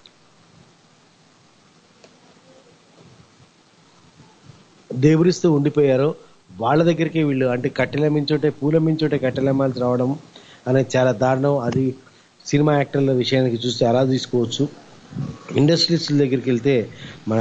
దేవురిస్తూ ఉండిపోయారో వాళ్ళ దగ్గరికి వీళ్ళు అంటే కట్టెల మించోటే పూల మించోటే కట్టెలమ్మాల్సి రావడం అనేది చాలా దారుణం అది సినిమా యాక్టర్ల విషయానికి చూస్తే అలా తీసుకోవచ్చు ఇండస్ట్రీస్ దగ్గరికి వెళ్తే మన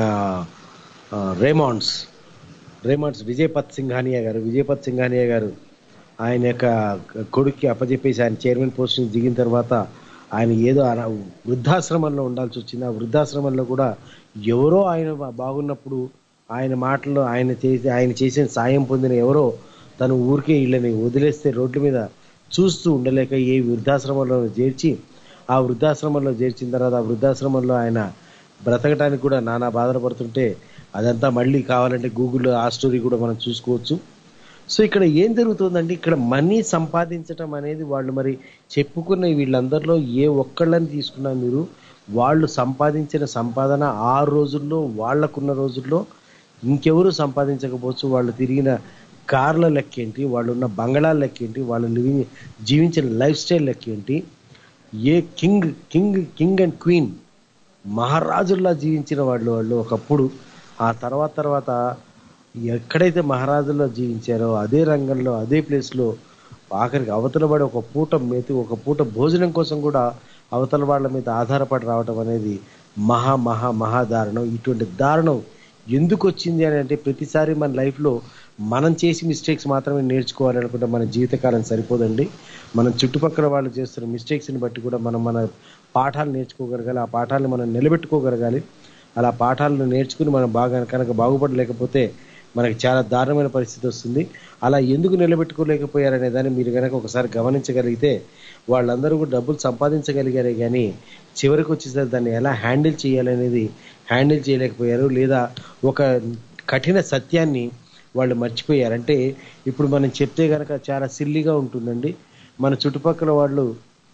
ఆ, రేమాండ్స్ రేమాండ్స్ విజయపత్ సింఘానియా గారు విజయపత్ సింఘానియా గారు ఆయన యొక్క కొడుక్కి అప్పచెప్పేసి ఆయన చైర్మన్ పోస్ట్ నుంచి దిగిన తర్వాత ఆయన ఏదో అన- వృద్ధాశ్రమంలో ఉండాల్సి వచ్చింది ఆ వృద్ధాశ్రమంలో కూడా ఎవరో ఆయన బా- బాగున్నప్పుడు ఆయన మాటల్లో ఆయన చేసి ఆయన చేసిన సాయం పొందిన ఎవరో తను ఊరికే వీళ్ళని వదిలేస్తే రోడ్ల మీద చూస్తూ ఉండలేక ఏ వృద్ధాశ్రమంలో చేర్చి ఆ వృద్ధాశ్రమంలో చేర్చిన తర్వాత ఆ వృద్ధాశ్రమంలో ఆయన బ్రతకడానికి కూడా నానా బాధలు పడుతుంటే అదంతా మళ్ళీ కావాలంటే గూగుల్లో ఆ స్టోరీ కూడా మనం చూసుకోవచ్చు సో ఇక్కడ ఏం జరుగుతుందంటే ఇక్కడ మనీ సంపాదించటం అనేది వాళ్ళు మరి చెప్పుకున్న వీళ్ళందరిలో ఏ ఒక్కళ్ళని తీసుకున్నా మీరు వాళ్ళు సంపాదించిన సంపాదన ఆ రోజుల్లో వాళ్ళకున్న రోజుల్లో ఇంకెవరు సంపాదించకపోవచ్చు వాళ్ళు తిరిగిన కార్ల లెక్కేంటి వాళ్ళు ఉన్న బంగళాల లెక్కేంటి వాళ్ళు లివింగ్ జీవించిన లైఫ్ స్టైల్ లెక్కేంటి ఏ king king king and queen మహారాజుల్లా జీవించిన వాళ్ళు వాళ్ళు ఒకప్పుడు ఆ తర్వాత తర్వాత ఎక్కడైతే మహారాజుల్లో జీవించారో అదే రంగంలో అదే ప్లేస్లో ఆఖరికి అవతల పడి ఒక పూట మెతి ఒక పూట భోజనం కోసం కూడా అవతల వాళ్ళ మీద ఆధారపడి రావటం అనేది మహా మహా మహా దారుణం ఇటువంటి దారుణం ఎందుకు వచ్చింది అని అంటే ప్రతిసారి మన లైఫ్లో మనం చేసి మిస్టేక్స్ మాత్రమే నేర్చుకోవాలి అనుకుంటే మన జీవితకాలం సరిపోదండి మనం చుట్టుపక్కల వాళ్ళు చేస్తున్న మిస్టేక్స్ని బట్టి కూడా మనం మన పాఠాలు నేర్చుకోగలగాలి ఆ పాఠాలను మనం నిలబెట్టుకోగలగాలి అలా పాఠాలను నేర్చుకుని మనం బాగా కనుక బాగుపడలేకపోతే మనకి చాలా దారుణమైన పరిస్థితి వస్తుంది అలా ఎందుకు నిలబెట్టుకోలేకపోయారనే దాన్ని మీరు కనుక ఒకసారి గమనించగలిగితే వాళ్ళందరూ కూడా డబ్బులు సంపాదించగలిగారే కానీ చివరికి వచ్చేసరికి దాన్ని ఎలా హ్యాండిల్ చేయాలనేది హ్యాండిల్ చేయలేకపోయారు లేదా ఒక కఠిన సత్యాన్ని వాళ్ళు మర్చిపోయారు అంటే ఇప్పుడు మనం చెప్తే కనుక చాలా సిల్లీగా ఉంటుందండి మన చుట్టుపక్కల వాళ్ళు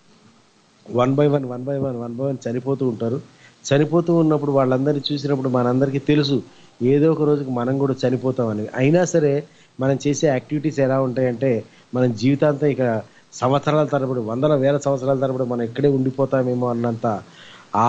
one by one one by one one by one చనిపోతూ ఉంటారు చనిపోతూ ఉన్నప్పుడు వాళ్ళందరినీ చూసినప్పుడు మనందరికీ తెలుసు ఏదో ఒక రోజుకి మనం కూడా చనిపోతామని అయినా సరే మనం చేసే యాక్టివిటీస్ ఎలా ఉంటాయంటే మన జీవితాంతం ఇక సంవత్సరాల తరబడి వందల వేల సంవత్సరాల తరబడి మనం ఇక్కడే ఉండిపోతామేమో అన్నంత ఆ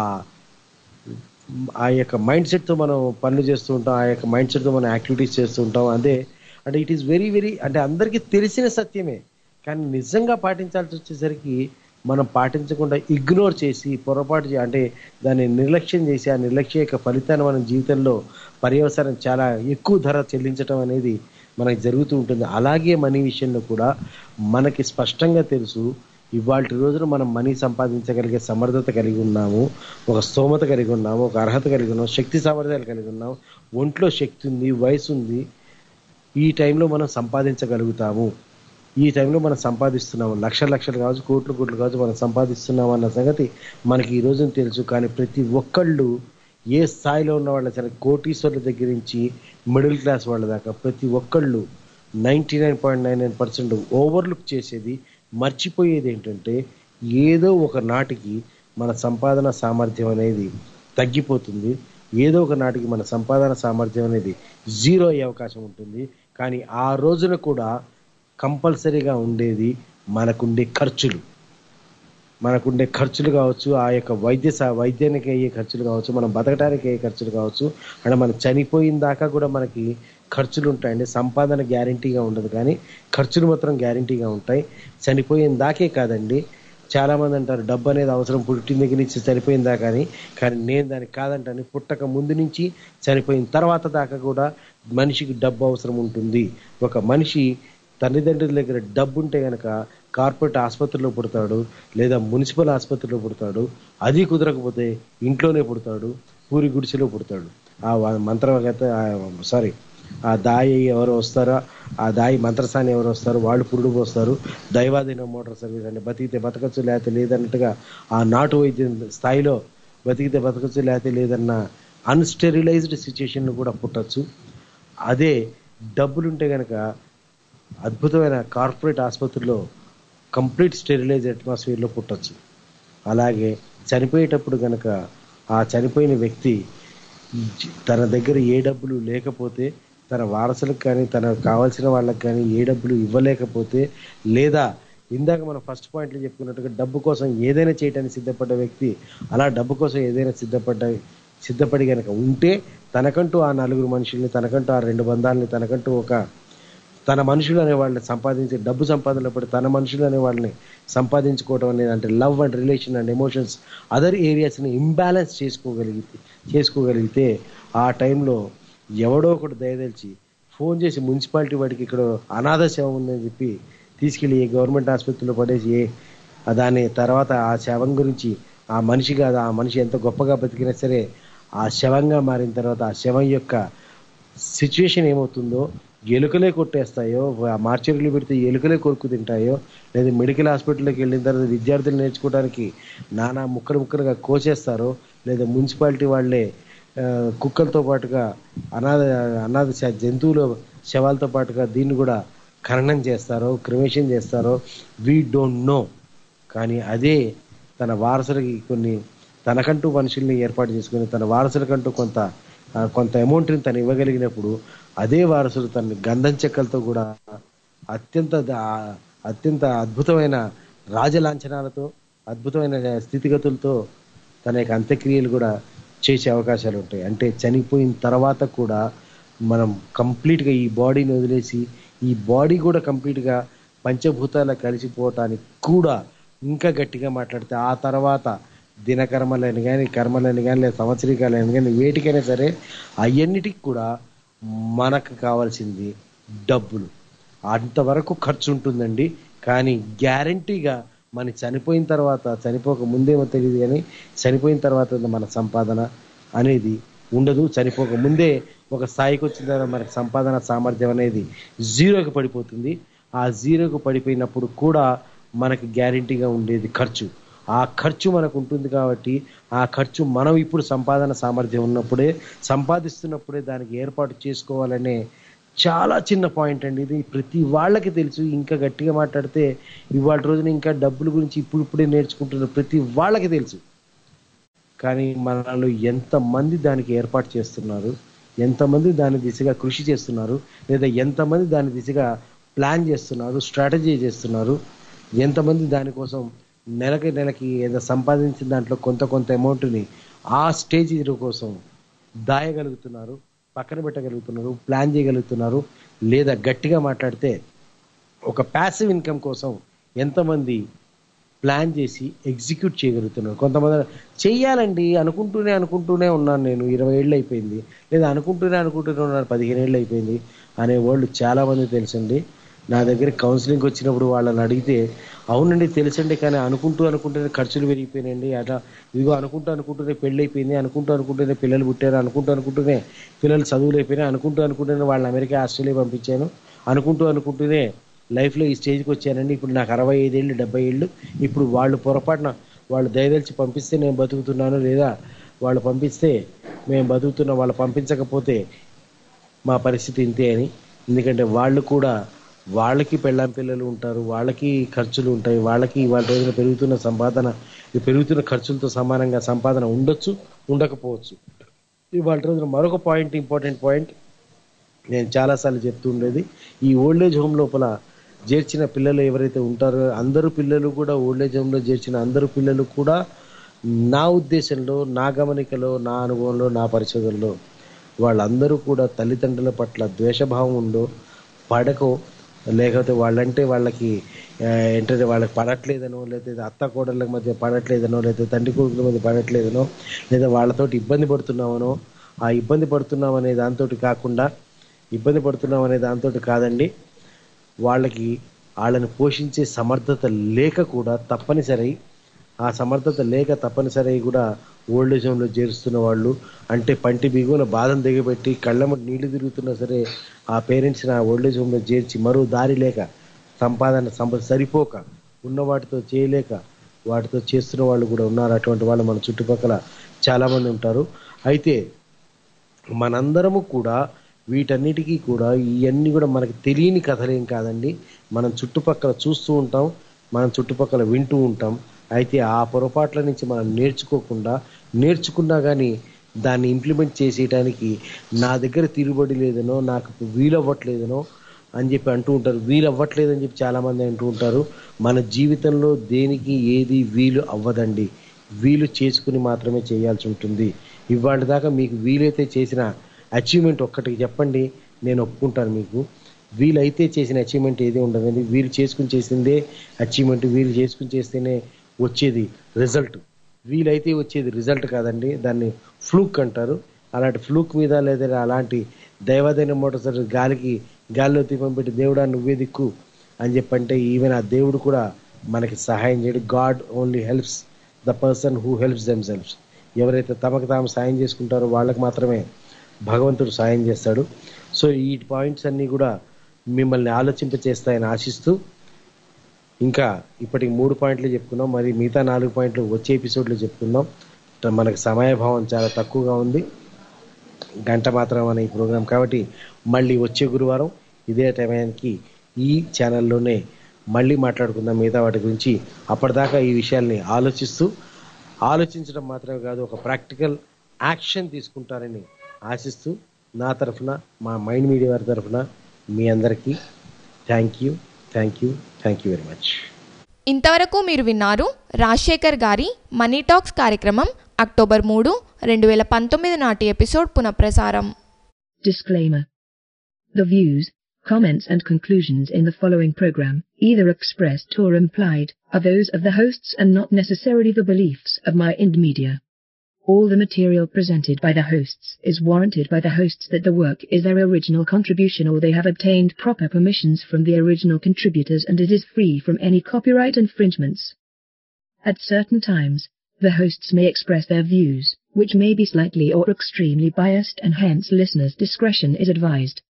ఆ యొక్క మైండ్ సెట్తో మనం పనులు చేస్తూ ఉంటాం ఆ యొక్క మైండ్ సెట్తో మనం యాక్టివిటీస్ చేస్తూ ఉంటాం అదే అంటే ఇట్ ఈస్ వెరీ వెరీ అంటే అందరికీ తెలిసిన సత్యమే కానీ నిజంగా పాటించాల్సి వచ్చేసరికి మనం పాటించకుండా ఇగ్నోర్ చేసి పొరపాటు చే- అంటే దాన్ని నిర్లక్ష్యం చేసి ఆ నిర్లక్ష్య యొక్క ఫలితాన్ని మన జీవితంలో పర్యవసానం చాలా ఎక్కువ ధర చెల్లించడం అనేది మనకి జరుగుతూ ఉంటుంది అలాగే మనీ విషయంలో కూడా మనకి స్పష్టంగా తెలుసు ఇవాళ రోజున మనం మనీ సంపాదించగలిగే సమర్థత కలిగి ఉన్నాము ఒక స్తోమత కలిగి ఉన్నాము ఒక అర్హత కలిగి ఉన్నాము శక్తి సామర్థ్యాలు కలిగి ఉన్నాము ఒంట్లో శక్తి ఉంది వయసు ఉంది ఈ టైంలో మనం సంపాదించగలుగుతాము ఈ టైంలో మనం సంపాదిస్తున్నాము లక్షల లక్షలు కావచ్చు కోట్లు కోట్లు కావచ్చు మనం సంపాదిస్తున్నాము అన్న సంగతి మనకి ఈ రోజున తెలుసు కానీ ప్రతి ఒక్కళ్ళు ఏ స్థాయిలో ఉన్న వాళ్ళ సరే కోటీశ్వర్ల దగ్గర నుంచి మిడిల్ క్లాస్ వాళ్ళ దాకా ప్రతి ఒక్కళ్ళు ninety nine point nine nine percent overlook చేసేది మర్చిపోయేది ఏంటంటే ఏదో ఒక నాటికి మన సంపాదన సామర్థ్యం అనేది తగ్గిపోతుంది ఏదో ఒక నాటికి మన సంపాదన సామర్థ్యం అనేది జీరో అయ్యే అవకాశం ఉంటుంది కానీ ఆ రోజున కూడా కంపల్సరీగా ఉండేది మనకుండే ఖర్చులు మనకుండే ఖర్చులు కావచ్చు ఆ యొక్క వైద్య సా- వైద్యానికి అయ్యే ఖర్చులు కావచ్చు మనం బతకడానికి అయ్యే ఖర్చులు కావచ్చు అంటే మనం చనిపోయిన దాకా కూడా మనకి ఖర్చులు ఉంటాయండి సంపాదన గ్యారంటీగా ఉండదు కానీ ఖర్చులు మాత్రం గ్యారంటీగా ఉంటాయి చనిపోయిన దాకే కాదండి చాలా మంది అంటారు డబ్బు అనేది అవసరం పుట్టిన దగ్గర నుంచి చనిపోయిన దాకా అని కానీ నేను దానికి కాదంటాను పుట్టక ముందు నుంచి చనిపోయిన తర్వాత దాకా కూడా మనిషికి డబ్బు అవసరం ఉంటుంది ఒక మనిషి తల్లిదండ్రుల దగ్గర డబ్బు ఉంటే గనక కార్పొరేట్ ఆసుపత్రిలో పుడతాడు లేదా మున్సిపల్ ఆసుపత్రిలో పుడతాడు అది కుదరకపోతే ఇంట్లోనే పుడతాడు పూరి గుడిసెలో పుడతాడు ఆ వ- మంత్రవేత్త సారీ ఆ దాయి ఎవరు వస్తారో ఆ దాయి మంత్రసాని ఎవరు వస్తారో వాళ్ళు పురుడు పోస్తారు దైవాధీన మోటార్ సర్వీస్ అంటే బతికితే బతకచ్చు లేకపోతే లేదన్నట్టుగా ఆ నాటు వైద్యం స్థాయిలో బతికితే బతకచ్చు లేకపోతే లేదన్న అన్స్టెరిలైజ్డ్ సిచ్యుయేషన్ కూడా పుట్టచ్చు అదే డబ్బులుంటే గనక అద్భుతమైన కార్పొరేట్ ఆసుపత్రిలో కంప్లీట్ స్టెరిలైజ్ అట్మాస్ఫియర్లో పుట్టచ్చు అలాగే చనిపోయేటప్పుడు గనక ఆ చనిపోయిన వ్యక్తి జ- తన దగ్గర ఏ డబ్బులు లేకపోతే తన వారసులకు కానీ తనకు కావాల్సిన వాళ్ళకి కానీ ఏ డబ్బులు ఇవ్వలేకపోతే లేదా ఇందాక మనం ఫస్ట్ పాయింట్లో చెప్పుకున్నట్టుగా డబ్బు కోసం ఏదైనా చేయడానికి సిద్ధపడ్డ వ్యక్తి అలా డబ్బు కోసం ఏదైనా సిద్ధపడ్డ సిద్ధపడి కనుక ఉంటే తనకంటూ ఆ నలుగురు మనుషుల్ని తనకంటూ ఆ రెండు బంధాలని తనకంటూ ఒక తన మనుషులు అనే వాళ్ళని సంపాదించి డబ్బు సంపాదనలో పడి తన మనుషులు అనే వాళ్ళని సంపాదించుకోవడం అనేది అంటే love and relation and emotions other ఏరియాస్ని ఇంబ్యాలెన్స్ చేసుకోగలిగితే చేసుకోగలిగితే ఆ టైంలో ఎవడో ఒకటి దయదలిచి ఫోన్ చేసి మున్సిపాలిటీ వాడికి ఇక్కడ అనాథ శవం ఉందని చెప్పి తీసుకెళ్ళి ఏ గవర్నమెంట్ ఆసుపత్రిలో పడేసి ఏ ఆ దాని తర్వాత ఆ శవం గురించి ఆ మనిషి కాదు ఆ మనిషి ఎంత గొప్పగా బతికినా సరే ఆ శవంగా మారిన తర్వాత ఆ శవం యొక్క సిచ్యువేషన్ ఏమవుతుందో ఎలుకలే కొట్టేస్తాయో ఆ మార్చరీలు పెడితే ఎలుకలే కొరుకు తింటాయో లేదా మెడికల్ హాస్పిటల్కి వెళ్ళిన తర్వాత విద్యార్థులు నేర్చుకోవడానికి నానా ముక్కలు ముక్కలుగా కోసేస్తారో లేదా మున్సిపాలిటీ వాళ్ళే ఆ, కుక్కలతో పాటుగా అనాథ అనాథ శ- జంతువుల శవాలతో పాటుగా దీన్ని కూడా ఖననం చేస్తారో క్రిమేషన్ చేస్తారో వీ డోంట్ నో కానీ అదే తన వారసులకి కొన్ని తనకంటూ మనుషుల్ని ఏర్పాటు చేసుకుని తన వారసులకంటూ కొంత ఆ, కొంత అమౌంట్ని తను ఇవ్వగలిగినప్పుడు అదే వారసుడు తన గంధం చెక్కలతో కూడా అత్యంత ద- అత్యంత అద్భుతమైన రాజలాంఛనాలతో అద్భుతమైన స్థితిగతులతో తన యొక్క అంత్యక్రియలు కూడా చేసే అవకాశాలు ఉంటాయి అంటే చనిపోయిన తర్వాత కూడా మనం కంప్లీట్గా ఈ బాడీని వదిలేసి ఈ బాడీ కూడా కంప్లీట్గా పంచభూతాల కలిసిపోవటానికి కూడా ఇంకా గట్టిగా మాట్లాడితే ఆ తర్వాత దినకర్మలని కానీ కర్మలని కానీ లేదా సంవత్సరికాలని కానీ వేటికైనా సరే అవన్నిటికి కూడా మనకు కావాల్సింది డబ్బులు అంతవరకు ఖర్చు ఉంటుందండి కానీ గ్యారంటీగా మన చనిపోయిన తర్వాత చనిపోక ముందేమో తెలియదు కానీ చనిపోయిన తర్వాత మన సంపాదన అనేది ఉండదు చనిపోక ముందే ఒక స్థాయికి వచ్చిన తర్వాత మనకి సంపాదన సామర్థ్యం అనేది జీరోకి పడిపోతుంది ఆ జీరోకి పడిపోయినప్పుడు కూడా మనకి గ్యారంటీగా ఉండేది ఖర్చు ఆ ఖర్చు మనకు ఉంటుంది కాబట్టి ఆ ఖర్చు మనం ఇప్పుడు సంపాదన సామర్థ్యం ఉన్నప్పుడే సంపాదిస్తున్నప్పుడే దానికి ఏర్పాటు చేసుకోవాలనే చాలా చిన్న పాయింట్ అండి ఇది ప్రతి వాళ్ళకి తెలుసు ఇంకా గట్టిగా మాట్లాడితే ఇవాళ రోజున ఇంకా డబ్బుల గురించి ఇప్పుడు ఇప్పుడే నేర్చుకుంటున్న ప్రతి వాళ్ళకి తెలుసు కానీ మనలో ఎంతమంది దానికి ఏర్పాటు చేస్తున్నారు ఎంతమంది దాని దిశగా కృషి చేస్తున్నారు లేదా ఎంతమంది దాని దిశగా ప్లాన్ చేస్తున్నారు స్ట్రాటజీ చేస్తున్నారు ఎంతమంది దానికోసం నెలకి నెలకి ఏదో సంపాదించిన దాంట్లో కొంత కొంత అమౌంట్ని ఆ స్టేజ్ కోసం దాయగలుగుతున్నారు పక్కన పెట్టగలుగుతున్నారు ప్లాన్ చేయగలుగుతున్నారు లేదా గట్టిగా మాట్లాడితే ఒక ప్యాసివ్ ఇన్కమ్ కోసం ఎంతమంది ప్లాన్ చేసి ఎగ్జిక్యూట్ చేయగలుగుతున్నారు కొంతమంది చెయ్యాలండి అనుకుంటూనే అనుకుంటూనే ఉన్నాను నేను ఇరవై ఏళ్ళు అయిపోయింది లేదా అనుకుంటూనే అనుకుంటూనే ఉన్నాను పదిహేను ఏళ్ళు అయిపోయింది అనే వాళ్ళు చాలా మంది తెలుసండి నా దగ్గర కౌన్సిలింగ్కి వచ్చినప్పుడు వాళ్ళని అడిగితే అవునండి తెలుసండి కానీ అనుకుంటూ అనుకుంటూనే ఖర్చులు పెరిగిపోయినాయండి అట్లా ఇదిగో అనుకుంటూ అనుకుంటూనే పెళ్ళి అయిపోయింది అనుకుంటూ అనుకుంటూనే పిల్లలు పుట్టారు అనుకుంటూ అనుకుంటూనే పిల్లలు చదువులు అయిపోయినాయి అనుకుంటూ అనుకుంటూనే వాళ్ళని అమెరికా ఆస్ట్రేలియా పంపించాను అనుకుంటూ అనుకుంటూనే లైఫ్లో ఈ స్టేజ్కి వచ్చానండి ఇప్పుడు నాకు అరవై ఐదేళ్ళు డెబ్బై ఏళ్ళు ఇప్పుడు వాళ్ళు పొరపాటున వాళ్ళు దయదలిచి పంపిస్తే నేను బతుకుతున్నాను లేదా వాళ్ళు పంపిస్తే మేము బతుకుతున్నాం వాళ్ళు పంపించకపోతే మా పరిస్థితి ఇంతే అని ఎందుకంటే వాళ్ళు కూడా వాళ్ళకి పెళ్ళాం పిల్లలు ఉంటారు వాళ్ళకి ఖర్చులు ఉంటాయి వాళ్ళకి వాళ్ళ రోజున పెరుగుతున్న సంపాదన ఈ పెరుగుతున్న ఖర్చులతో సమానంగా సంపాదన ఉండొచ్చు ఉండకపోవచ్చు ఇవాళ రోజున మరొక పాయింట్ ఇంపార్టెంట్ పాయింట్ నేను చాలాసార్లు చెప్తూ ఉండేది ఈ ఓల్డేజ్ హోమ్ లోపల చేర్చిన పిల్లలు ఎవరైతే ఉంటారో అందరూ పిల్లలు కూడా ఓల్డేజ్ హోమ్లో చేర్చిన అందరూ పిల్లలు కూడా నా ఉద్దేశంలో నా గమనికలో నా అనుభవంలో నా పరిశోధనలో వాళ్ళందరూ కూడా తల్లిదండ్రుల పట్ల ద్వేషభావం ఉందో పడకో లేకపోతే వాళ్ళంటే వాళ్ళకి ఆ, ఏంటంటే వాళ్ళకి పడట్లేదనో లేకపోతే అత్త కోడళ్ళ మధ్య పడట్లేదనో లేకపోతే తండ్రి కొడుకుల మధ్య పడట్లేదనో లేదా వాళ్ళతోటి ఇబ్బంది పడుతున్నామనో ఆ ఇబ్బంది పడుతున్నాం అనే దాంతో కాకుండా ఇబ్బంది పడుతున్నాం అనే దాంతో కాదండి వాళ్ళకి వాళ్ళని పోషించే సమర్థత లేక కూడా తప్పనిసరి ఆ సమర్థత లేక తప్పనిసరి కూడా ఓల్డేజ్ హోమ్లో చేరుస్తున్న వాళ్ళు అంటే పంటి బిగున బాధను దిగబెట్టి కళ్ళమ్మ నీళ్లు తిరుగుతున్నా సరే ఆ పేరెంట్స్ని ఆ ఓల్డేజ్ హోమ్లో చేర్చి మరో దారి లేక సంపాదన సంపద సరిపోక ఉన్న వాటితో చేయలేక వాటితో చేస్తున్న వాళ్ళు కూడా ఉన్నారు అటువంటి వాళ్ళు మన చుట్టుపక్కల చాలామంది ఉంటారు అయితే మనందరము కూడా వీటన్నిటికీ కూడా ఇవన్నీ కూడా మనకి తెలియని కథలేం కాదండి మనం చుట్టుపక్కల చూస్తూ ఉంటాం మనం చుట్టుపక్కల వింటూ ఉంటాం అయితే ఆ పొరపాట్ల నుంచి మనం నేర్చుకోకుండా నేర్చుకున్నా కానీ దాన్ని ఇంప్లిమెంట్ చేసేయడానికి నా దగ్గర తిరుగుబడి లేదనో నాకు వీలవ్వట్లేదనో అని చెప్పి అంటూ ఉంటారు వీలు అవ్వట్లేదని చెప్పి చాలామంది అంటూ ఉంటారు మన జీవితంలో దేనికి ఏది వీలు అవ్వదండి వీలు చేసుకుని మాత్రమే చేయాల్సి ఉంటుంది ఇవాళ దాకా మీకు వీలైతే చేసిన అచీవ్మెంట్ ఒక్కటి చెప్పండి నేను ఒప్పుకుంటాను మీకు వీళ్ళైతే చేసిన అచీవ్మెంట్ ఏది ఉండదండి వీరు చేసుకుని చేసిందే అచీవ్మెంట్ వీరు చేసుకుని చేస్తేనే వచ్చేది రిజల్ట్ వీలైతే వచ్చేది రిజల్ట్ కాదండి దాన్ని ఫ్లూక్ అంటారు అలాంటి ఫ్లూక్ మీద లేదా అలాంటి దైవదైన మోటార్ గాలికి గాలిలో దీపం పెట్టి దేవుడా నువ్వే దిక్కు అని చెప్పంటే ఈవెన్ ఆ దేవుడు కూడా మనకి సహాయం చేయడు God only helps the person who helps themselves ఎవరైతే తమకు తాము సాయం చేసుకుంటారో వాళ్ళకి మాత్రమే భగవంతుడు సాయం చేస్తాడు సో ఈ పాయింట్స్ అన్నీ కూడా మిమ్మల్ని ఆలోచింపచేస్తాయని ఆశిస్తూ ఇంకా ఇప్పటికి మూడు పాయింట్లు చెప్పుకున్నాం మరి మిగతా నాలుగు పాయింట్లు వచ్చే ఎపిసోడ్లో చెప్పుకుందాం మనకు సమయభావం చాలా తక్కువగా ఉంది గంట మాత్రం అనే ఈ ప్రోగ్రాం కాబట్టి మళ్ళీ వచ్చే గురువారం ఇదే టైంకి ఈ ఛానల్లోనే మళ్ళీ మాట్లాడుకుందాం మిగతా వాటి గురించి అప్పటిదాకా ఈ విషయాల్ని ఆలోచిస్తూ ఆలోచించడం మాత్రమే కాదు ఒక ప్రాక్టికల్ యాక్షన్ తీసుకుంటారని ఆశిస్తూ నా తరఫున మా మైండ్ మీడియా వారి తరఫున మీ అందరికీ thank you thank you thank you very much ఇంతవరకు మీరు విన్నారు రాజశేఖర్ గారి మనీ టాక్స్ కార్యక్రమం అక్టోబర్ మూడు రెండు వేల పంతొమ్మిది నాటి ఎపిసోడ్ పునఃప్రసారం Disclaimer. The views, comments and conclusions in the following program, either expressed or implied, are those of the hosts and not necessarily the beliefs of my Ind Media. All the material presented by the hosts is warranted by the hosts that the work is their original contribution or they have obtained proper permissions from the original contributors and it is free from any copyright infringements. At certain times, the hosts may express their views, which may be slightly or extremely biased and hence listeners' discretion is advised.